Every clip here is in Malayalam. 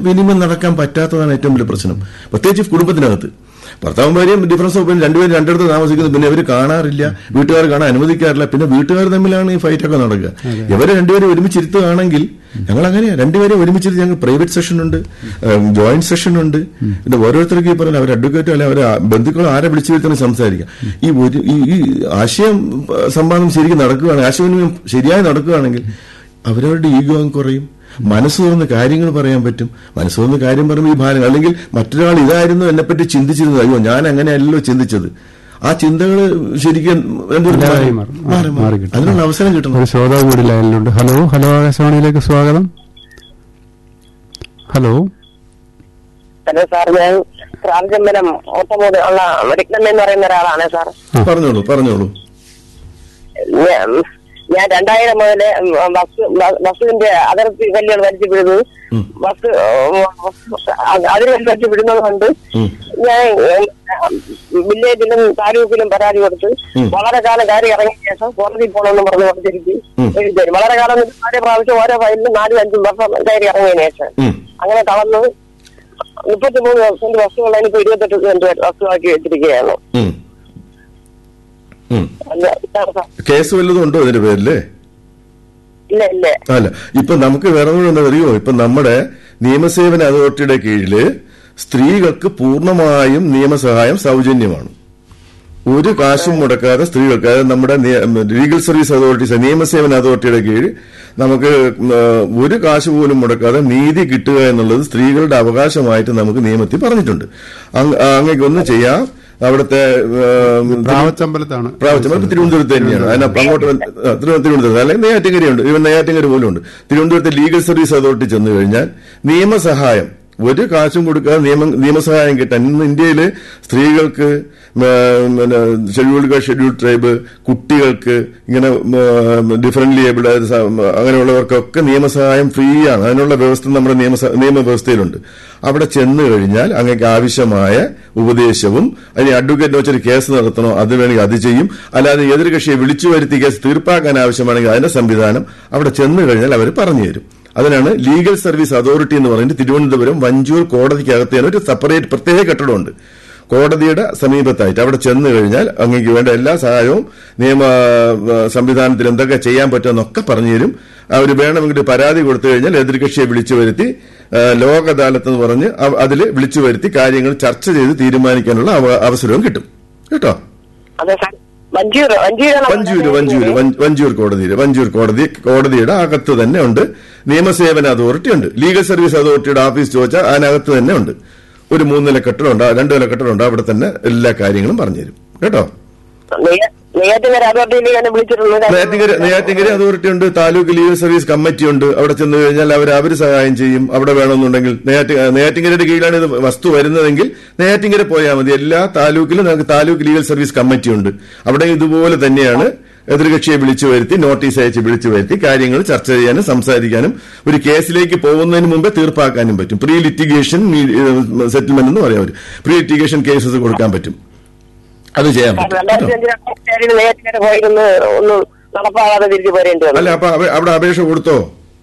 വിനിമയം നടക്കാൻ പറ്റാത്തതാണ് ഏറ്റവും വലിയ പ്രശ്നം പ്രത്യേകിച്ച് കുടുംബത്തിനകത്ത് ഭർത്താവും ഭാര്യയും ഡിഫറൻസ് ഓഫ് രണ്ടുപേരും രണ്ടിടത്ത് താമസിക്കുന്നു പിന്നെ ഇവർ കാണാറില്ല വീട്ടുകാർ കാണാൻ അനുവദിക്കാറില്ല പിന്നെ വീട്ടുകാർ തമ്മിലാണ് ഈ ഫൈറ്റ് ഒക്കെ നടക്കുക ഇവരെ രണ്ടുപേരും ഒരുമിച്ചിരുത്തുകയാണെങ്കിൽ ഞങ്ങൾ അങ്ങനെയാ രണ്ടുപേരും ഒരുമിച്ചിരുത്ത് ഞങ്ങൾ പ്രൈവറ്റ് സെഷൻ ഉണ്ട് ജോയിന്റ് സെഷൻ ഉണ്ട് പിന്നെ ഓരോരുത്തർക്ക് ഈ പറഞ്ഞ അവർ അഡ്വക്കേറ്റോ അല്ലെ അവരെ ബന്ധുക്കളോ ആരെ വിളിച്ചു വരുത്തണം സംസാരിക്കാം ഈ ഒരു ഈ ഈ ആശയം ആ, സംവാദം ശരിക്കും നടക്കുകയാണെങ്കിൽ ആശയവിനിമയം ശരിയായി നടക്കുകയാണെങ്കിൽ അവരവരുടെ ഈഗോ അങ്ങ് കുറയും മനസ്സ് തുറന്ന് കാര്യങ്ങൾ പറയാൻ പറ്റും മനസ്സ് തുറന്ന് കാര്യം പറയുമ്പോൾ ഈ ഭാരം അല്ലെങ്കിൽ മറ്റൊരാൾ ഇതായിരുന്നു എന്നെപ്പറ്റി ചിന്തിച്ചിരുന്നത് അയ്യോ ഞാൻ അങ്ങനെയല്ലല്ലോ ചിന്തിച്ചത് ആ ചിന്തകൾ ശരിക്കും എന്തൊരു ഇല്ലാതായി മാറി, മാറും. മാറി, മാറി. മാറി കിട്ടും. അതിനുള്ള അവസരം കിട്ടണം ഒരു ശ്രോതാവ് കൂടി ലൈനിലുണ്ട് ഹലോ ഹലോ ആകാശവാണിയിലേക്ക് സ്വാഗതം ഹലോ ഹലോ സാർ ഞാൻ പ്രാർജമ്പലം ഓട്ടമോട് ഉള്ള രത്നം എന്ന് പറയുന്ന ഒരാളാണ് സാർ പറഞ്ഞോളൂ പറഞ്ഞോളൂ ഞാൻ ഞാൻ രണ്ടായിരം മുതല് ബസ് ബസ്സിന്റെ അതിർത്തി കല്ലുകൾ വലിച്ചു വിടുന്നു ഉം. ബസ് അതിന് വലിച്ചു വിടുന്നത് കൊണ്ട് ഉം. ഞാൻ വില്ലേജിലും താലൂക്കിലും പരാതി കൊടുത്ത് ഉം. വളരെ കാലം കാര്യം ഇറങ്ങിയ ശേഷം കോടതി പോകണമെന്ന് പറഞ്ഞു കൊടുത്തിരിക്കും ഉം. എഴുതി തരും വളരെ കാലം എന്ന് നാല് പ്രാവശ്യം ഓരോ ഫയലിലും നാലും അഞ്ചും വർഷം കയറി ഇറങ്ങിയതിനു ശേഷം ഉം. അങ്ങനെ തളർന്ന് മുപ്പത്തിമൂന്ന് സെന്റ് വസ്തുക്കൾ എനിക്ക് ഇരുപത്തെട്ട് സെന്റ് വസ്തുവാക്കി വെച്ചിരിക്കുകയാണ് ഉം. ഉം. അല്ല, ഇതാണ് സാർ. കേസ് വല്ലതും ഉണ്ടോ ഇതിന്റെ പേരില് ഇല്ല ഇല്ല അല്ല ഇപ്പൊ നമുക്ക് വേറെ എന്താ അറിയോ ഇപ്പൊ നമ്മുടെ നിയമസേവന അതോറിറ്റിയുടെ കീഴില് സ്ത്രീകൾക്ക് പൂർണ്ണമായും നിയമസഹായം സൗജന്യമാണ് ഒരു കാശും മുടക്കാതെ സ്ത്രീകൾക്ക് അതായത് നമ്മുടെ നിയ- ലീഗൽ സർവീസ് അതോറിറ്റീസ് നിയമസേവന അതോറിറ്റിയുടെ കീഴിൽ നമുക്ക് ഉം, ഒരു കാശ് പോലും മുടക്കാതെ നീതി കിട്ടുക എന്നുള്ളത് സ്ത്രീകളുടെ അവകാശമായിട്ട് നമുക്ക് നിയമത്തിൽ പറഞ്ഞിട്ടുണ്ട് അങ്ങ് അങ്ങേക്കൊന്നും ചെയ്യാം അവിടുത്തെ ഉം, പ്രാവച്ചമ്പലത്താണ് പ്രാവശ്യം തിരുവനന്തപുരത്ത് തന്നെയാണ് അതിന് അങ്ങോട്ട് വന്ന്- ആ, തിരുവ- തിരുവനന്തപുരത്ത് അല്ലെങ്കിൽ നെയ്യാറ്റിങ്കരയുണ്ട് ഇവൻ നെയ്യാറ്റിങ്കര പോലും ഉണ്ട് തിരുവനന്തപുരത്തെ ലീഗൽ സർവീസ് അതോറിറ്റി ചെന്ന് കഴിഞ്ഞാൽ നിയമസഹായം ഒരു കാശും കൊടുക്കാതെ നിയമ നിയമസഹായം കിട്ടാൻ ഇന്ന് ഇന്ത്യയിൽ സ്ത്രീകൾക്ക് പിന്നെ ഷെഡ്യൂൾഡ് കാസ്റ്റ് ഷെഡ്യൂൾഡ് ട്രൈബ് കുട്ടികൾക്ക് ഇങ്ങനെ ഡിഫറൻ്റ്ലി ഏബിൾഡ് ആയത് സ- അങ്ങനെയുള്ളവർക്കൊക്കെ നിയമസഹായം ഫ്രീ ആണ് അതിനുള്ള വ്യവസ്ഥ നമ്മുടെ നിയമ നിയമവ്യവസ്ഥയിലുണ്ട് അവിടെ ചെന്ന് കഴിഞ്ഞാൽ അങ്ങേക്ക് ആവശ്യമായ ഉപദേശവും അതിന് അഡ്വക്കേറ്റിനെ വെച്ചൊരു കേസ് നടത്തണോ അത് വേണമെങ്കിൽ അത് ചെയ്യും അല്ലാതെ എതിർകക്ഷിയെ വിളിച്ചു വരുത്തി കേസ് തീർപ്പാക്കാൻ ആവശ്യമാണെങ്കിൽ അതിന്റെ സംവിധാനം അവിടെ ചെന്ന് കഴിഞ്ഞാൽ അവർ പറഞ്ഞു തരും അതിനാണ് ലീഗൽ സർവീസ് അതോറിറ്റി എന്ന് പറയുന്നത് തിരുവനന്തപുരം വഞ്ചൂർ കോടതിക്കകത്ത് തന്നെ ഒരു സെപ്പറേറ്റ് പ്രത്യേക കെട്ടിടമുണ്ട് കോടതിയുടെ സമീപത്തായിട്ട് അവിടെ ചെന്ന് കഴിഞ്ഞാൽ അങ്ങേക്ക് വേണ്ട എല്ലാ സഹായവും നിയമ ആ, സംവിധാനത്തിൽ എന്തൊക്കെ ചെയ്യാൻ പറ്റുമെന്നൊക്കെ പറഞ്ഞു തരും അവർ വേണമെങ്കിൽ പരാതി കൊടുത്തു കഴിഞ്ഞാൽ എതിർകക്ഷിയെ വിളിച്ചു വരുത്തി ആ, ലോക് അദാലത്ത് എന്ന് പറഞ്ഞ് അതിൽ വിളിച്ചു വരുത്തി കാര്യങ്ങൾ ചർച്ച ചെയ്ത് തീരുമാനിക്കാനുള്ള അവ- അവസരവും കിട്ടും കേട്ടോ അതെ സാർ വഞ്ചൂർ വഞ്ചൂരാണ് വഞ്ചൂര് വഞ്ചൂര് വഞ്ച- വഞ്ചൂർ കോടതിയിൽ വഞ്ചൂർ കോടതി കോടതിയുടെ അകത്ത് തന്നെ ഉണ്ട് നിയമസേവന അതോറിറ്റി ഉണ്ട് ലീഗൽ സർവീസ് അതോറിറ്റിയുടെ ഓഫീസ് ചോദിച്ചാൽ അതിനകത്ത് തന്നെ ഉണ്ട് ഒരു മൂന്ന് നില കെട്ടിടമുണ്ട് രണ്ട് നില കെട്ടിടമുണ്ട് അവിടെ തന്നെ എല്ലാ കാര്യങ്ങളും പറഞ്ഞുതരും കേട്ടോ നെയ്യാറ്റിങ്കര അതോറിറ്റിയിൽ എന്നെ വിളിച്ചിട്ടുണ്ട് നെയ്യാറ്റിങ്കര നെയ്യാറ്റിങ്കര അതോറിറ്റി ഉണ്ട് താലൂക്ക് ലീഗൽ സർവീസ് കമ്മിറ്റി ഉണ്ട് അവിടെ ചെന്ന് കഴിഞ്ഞാൽ അവർ അവർ സഹായം ചെയ്യും അവിടെ വേണമെന്നുണ്ടെങ്കിൽ നെയ്യാറ്റി നെയ്യാറ്റിങ്കരയുടെ കീഴിലാണ് ഇത് വസ്തു വരുന്നതെങ്കിൽ നെയ്യാറ്റിങ്കര പോയാൽ മതി എല്ലാ താലൂക്കിലും നമുക്ക് താലൂക്ക് ലീഗൽ സർവീസ് കമ്മിറ്റി ഉണ്ട് അവിടെ ഇതുപോലെ തന്നെയാണ് എതിർകക്ഷിയെ വിളിച്ചു വരുത്തി നോട്ടീസ് അയച്ച് വിളിച്ചു വരുത്തി കാര്യങ്ങൾ ചർച്ച ചെയ്യാനും സംസാരിക്കാനും ഒരു കേസിലേക്ക് പോകുന്നതിന് മുമ്പേ തീർപ്പാക്കാനും പറ്റും പ്രീ ലിറ്റിഗേഷൻ സെറ്റിൽമെന്റ് എന്ന് പറയാം പ്രീ ലിറ്റിഗേഷൻ കേസസ് കൊടുക്കാൻ പറ്റും അത് ചെയ്യാൻ പറ്റും രണ്ടായിരത്തി കേട്ടോ. അഞ്ചിൽ നെയ്യാറ്റിങ്കര പോയിരുന്ന് ഒന്നും നടപ്പാകാതെ തിരിച്ചു പോരേണ്ടി വന്നു അല്ല അപ്പൊ അവ- അവിടെ അപേക്ഷ കൊടുത്തോ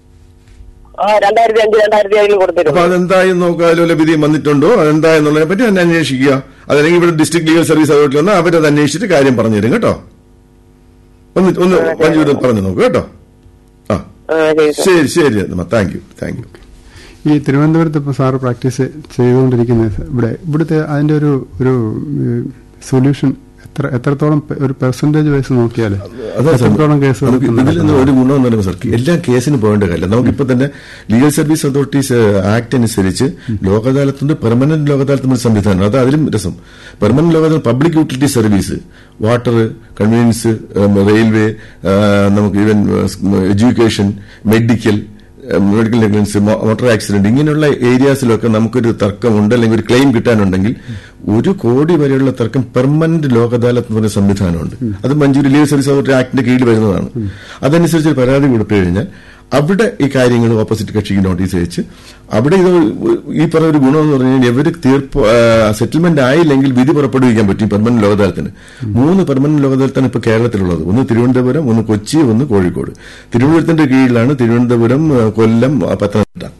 ആ രണ്ടായിരത്തി അഞ്ച് രണ്ടായിരത്തി ഏഴിൽ അപ്പൊ കൊടുത്തിരുന്നു അതെന്തായെന്ന് നോക്കുക അതിലുള്ള വിധി വന്നിട്ടുണ്ടോ അതെന്തായെന്നുള്ളതിനെ പറ്റി തന്നെ അന്വേഷിക്കുക അതല്ലെങ്കിൽ ഇവിടെ ഡിസ്ട്രിക്ട് ലീഗൽ സർവീസ് അതോറിറ്റി വന്നാൽ അവരത് അന്വേഷിച്ചിട്ട് കാര്യം പറഞ്ഞു തരും കേട്ടോ ഒന്ന് ഒന്ന് മഞ്ജൂര് പറഞ്ഞു നോക്കൂ കേട്ടോ ആ ആ, ശരി സാർ. ശരി ശരി താങ്ക് യു താങ്ക് യു ഈ തിരുവനന്തപുരത്ത് ഇപ്പോൾ സാറ് പ്രാക്ടീസ് ചെയ്തുകൊണ്ടിരിക്കുന്നത് ഇവിടെ ഇവിടുത്തെ അതിന്റെ ഒരു ഒരു സൊല്യൂഷൻ എത്ര എത്രത്തോളം പെ- ഒരു പെർസെന്റേജ് വൈസ് നോക്കിയാൽ അതാ സാർ, എത്രത്തോളം കേസുകൾ നമുക്ക് ഇതിൽ നിന്ന് ഒരു ഗുണം എന്ന് പറയുമ്പോൾ സാർ എല്ലാ കേസിന് പോകേണ്ട കാര്യമില്ല നമുക്കിപ്പോ തന്നെ ലീഗൽ സർവീസ് അതോറിറ്റീസ് ആക്ട് അനുസരിച്ച് ലോക് അദാലത്തിന്റെ പെർമനന്റ് ലോക് അദാലത്തിന്റെ ഒരു സംവിധാനം അത് അതിലും രസം permanent Lok Adalat public utility service water convenience railway നമുക്ക് even education medical medical negligence motor accident ഇങ്ങനെയുള്ള ഏരിയാസിലൊക്കെ നമുക്കൊരു തർക്കമുണ്ട് അല്ലെങ്കിൽ ഒരു ക്ലെയിം കിട്ടാനുണ്ടെങ്കിൽ ഒരു കോടി വരെയുള്ള തർക്കം പെർമനന്റ് ലോക് അദാലത്ത് എന്ന് പറയുന്ന സംവിധാനമുണ്ട് അത് മഞ്ചൂരി ലീഗൽ സർവീസ് അതോറിറ്റി ആക്ടിന്റെ കീഴിൽ വരുന്നതാണ് അതനുസരിച്ച് ഒരു പരാതി കൊടുത്തു കഴിഞ്ഞാൽ അവിടെ ഈ കാര്യങ്ങൾ ഓപ്പോസിറ്റ് കക്ഷിക്ക് നോട്ടീസ് അയച്ച് അവിടെ ഇത് ഈ പറഞ്ഞ ഒരു ഗുണം എന്ന് പറഞ്ഞു കഴിഞ്ഞാൽ ഇവർ തീർപ്പ് സെറ്റിൽമെന്റ് ആയില്ലെങ്കിൽ വിധി പുറപ്പെടുവിക്കാൻ പറ്റും പെർമനന്റ് ലോക് അദാലത്തിന് മൂന്ന് പെർമനന്റ് ലോക് അദാലത്താണ് ഇപ്പൊ കേരളത്തിലുള്ളത് ഒന്ന് തിരുവനന്തപുരം ഒന്ന് കൊച്ചി ഒന്ന് കോഴിക്കോട് തിരുവനന്തപുരത്തിന്റെ കീഴിലാണ് തിരുവനന്തപുരം ആ, കൊല്ലം ആ, പത്തനംതിട്ട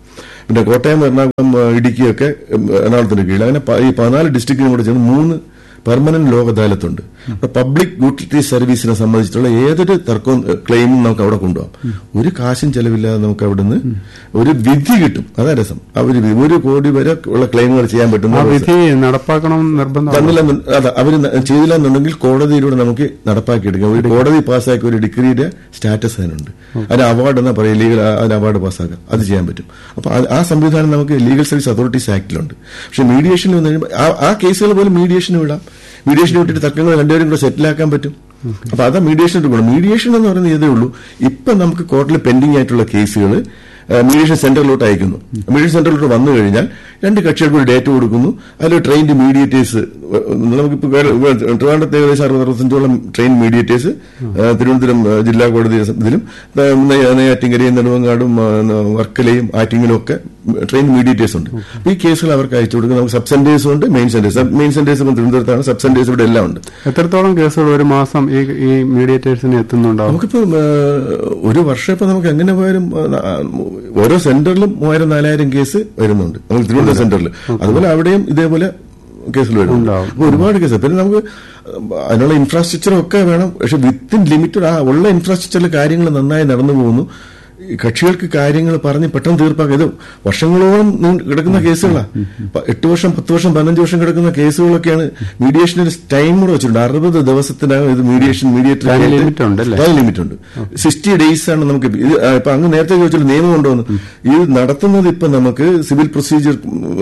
പിന്നെ കോട്ടയം എറണാകുളം ആ, ഇടുക്കിയൊക്കെ ഉം, എറണാകുളത്തിന്റെ കീഴിൽ അങ്ങനെ പ- ഈ പതിനാല് ഡിസ്ട്രിക്റ്റിനും കൂടെ ചേർന്ന് മൂന്ന് പെർമനന്റ് ലോക അദാലത്തുണ്ട് പബ്ലിക് യൂട്ടിലിറ്റി സർവീസിനെ സംബന്ധിച്ചിട്ടുള്ള ഏതൊരു തർക്കവും ഏഹ്, ക്ലെയിമും നമുക്ക് അവിടെ കൊണ്ടുപോകാം ഒരു കാശും ചെലവില്ലാതെ നമുക്ക് അവിടുന്ന് ഒരു വിധി കിട്ടും അതാ രസം ആ ഒരു വി- ഒരു കോടി വരെ ഉള്ള ക്ലെയിമുകൾ ചെയ്യാൻ ആ പറ്റുന്ന വിധി നടപ്പാക്കണം എന്ന് നിർബന്ധമാണ് തന്നില്ല അതെ അവര് ന- ചെയ്തില്ലെന്നുണ്ടെങ്കിൽ കോടതിയിലൂടെ നമുക്ക് നടപ്പാക്കിയെടുക്കാം ഒരു കോടതി പാസ്സാക്കിയ ഒരു ഡിഗ്രിയുടെ സ്റ്റാറ്റസ് അതിനുണ്ട് അതിന് അവാർഡ് എന്നാ പറയുക ലീഗൽ അതിന് അവാർഡ് പാസ്സാക്കാം അത് ചെയ്യാൻ പറ്റും അപ്പൊ അത് ആ സംവിധാനം നമുക്ക് ലീഗൽ സർവീസ് അതോറിറ്റീസ് ആക്ടിലുണ്ട് പക്ഷെ മീഡിയേഷനിൽ വന്നു കഴിയുമ്പോൾ ആ- ആ കേസുകൾ പോലും മീഡിയേഷന് വിടാം മീഡിയേഷന് വിട്ടിട്ട് തർക്കങ്ങൾ രണ്ടുപേരും കൂടെ സെറ്റിലാക്കാൻ പറ്റും അപ്പൊ അതാ മീഡിയേഷൻ്റെ ഗുണം മീഡിയേഷൻ എന്ന് പറയുന്നത് ഇതേ ഉള്ളൂ ഇപ്പൊ നമുക്ക് കോർട്ടിൽ പെൻഡിംഗ് ആയിട്ടുള്ള കേസുകൾ മീഡിയേഷൻ സെന്ററിലോട്ട് അയക്കുന്നു മീഡിയേഷൻ സെന്ററിലോട്ട് വന്നു കഴിഞ്ഞാൽ രണ്ട് കക്ഷികൾക്ക് ഒരു ഡേറ്റ് കൊടുക്കുന്നു അതിൽ ട്രെയിൻഡ് മീഡിയേറ്റേഴ്സ് നമുക്കിപ്പോൾ ട്രിവാൻഡ്രത്ത് ഏകദേശം അറുപത് അറുപത്തഞ്ചോളം ട്രെയിൻ മീഡിയേറ്റേഴ്സ് തിരുവനന്തപുരം ആ, ജില്ലാ കോടതി ഇതിലും ആ, നെയ്യ- നെയ്യാറ്റിൻകരയും നെടുവങ്ങാടും ആ, വർക്കലയും ആറ്റിങ്ങിലും ഒക്കെ ട്രെയിൻ മീഡിയേറ്റേഴ്സ് ഉണ്ട് അപ്പൊ ഈ കേസുകൾ അവർക്ക് അയച്ചു കൊടുക്കും നമുക്ക് സബ് സെന്റേഴ്സും ഉണ്ട് മെയിൻ സെന്റേഴ്സ് മെയിൻ സെന്റേഴ്സ് ഇപ്പം തിരുവനന്തപുരത്താണ് സബ് സെന്റേഴ്സ് ഇവിടെ എല്ലാം ഉണ്ട് എത്രത്തോളം കേസുകൾ ഒരു മാസം ഈ ഈ മീഡിയേറ്റേഴ്സിന് എത്തുന്നുണ്ടാവും നമുക്കിപ്പോ ഒരു വർഷം ഇപ്പൊ നമുക്ക് എങ്ങനെ പോയാലും ആ, ഓരോ സെന്ററിലും മൂവായിരം നാലായിരം കേസ് വരുന്നുണ്ട് നമുക്ക് തിരുവനന്തപുരം സെന്ററിൽ അതുപോലെ അവിടെയും ഇതേപോലെ കേസുകൾ വരുന്നുണ്ട് ഉണ്ടാവും. അപ്പൊ ഒരുപാട് കേസ് പിന്നെ നമുക്ക് അതിനുള്ള ഇൻഫ്രാസ്ട്രക്ചർ ഒക്കെ വേണം പക്ഷെ വിത്തിൻ ലിമിറ്റഡ് ആ ഉള്ള ഇൻഫ്രാസ്ട്രക്ചറിൽ കാര്യങ്ങൾ നന്നായി നടന്നു പോകുന്നു ഈ കക്ഷികൾക്ക് കാര്യങ്ങൾ പറഞ്ഞ് പെട്ടെന്ന് തീർപ്പാക്കുക ഇത് വർഷങ്ങളോളം നീണ്ട് കിടക്കുന്ന കേസുകളാണ് പ- എട്ട് വർഷം പത്ത് വർഷം പതിനഞ്ച് വർഷം കിടക്കുന്ന കേസുകളൊക്കെയാണ് മീഡിയേഷന് ഒരു ടൈം കൂടെ വെച്ചിട്ടുണ്ട് അറുപത് ദിവസത്തിനകം ഇത് മീഡിയേഷൻ മീഡിയേറ്റർ Time limit ഉണ്ട് അല്ലേ? ടൈം ലിമിറ്റ് ഉണ്ട് സിക്സ്റ്റി ഡേയ്സ് ആണ് നമുക്ക് ഇത് ആ, ഇപ്പൊ അങ്ങ് നേരത്തെ ചോദിച്ചാൽ നിയമം കൊണ്ടുവന്നു ഇത് നടത്തുന്നത് ഇപ്പൊ നമുക്ക് civil procedure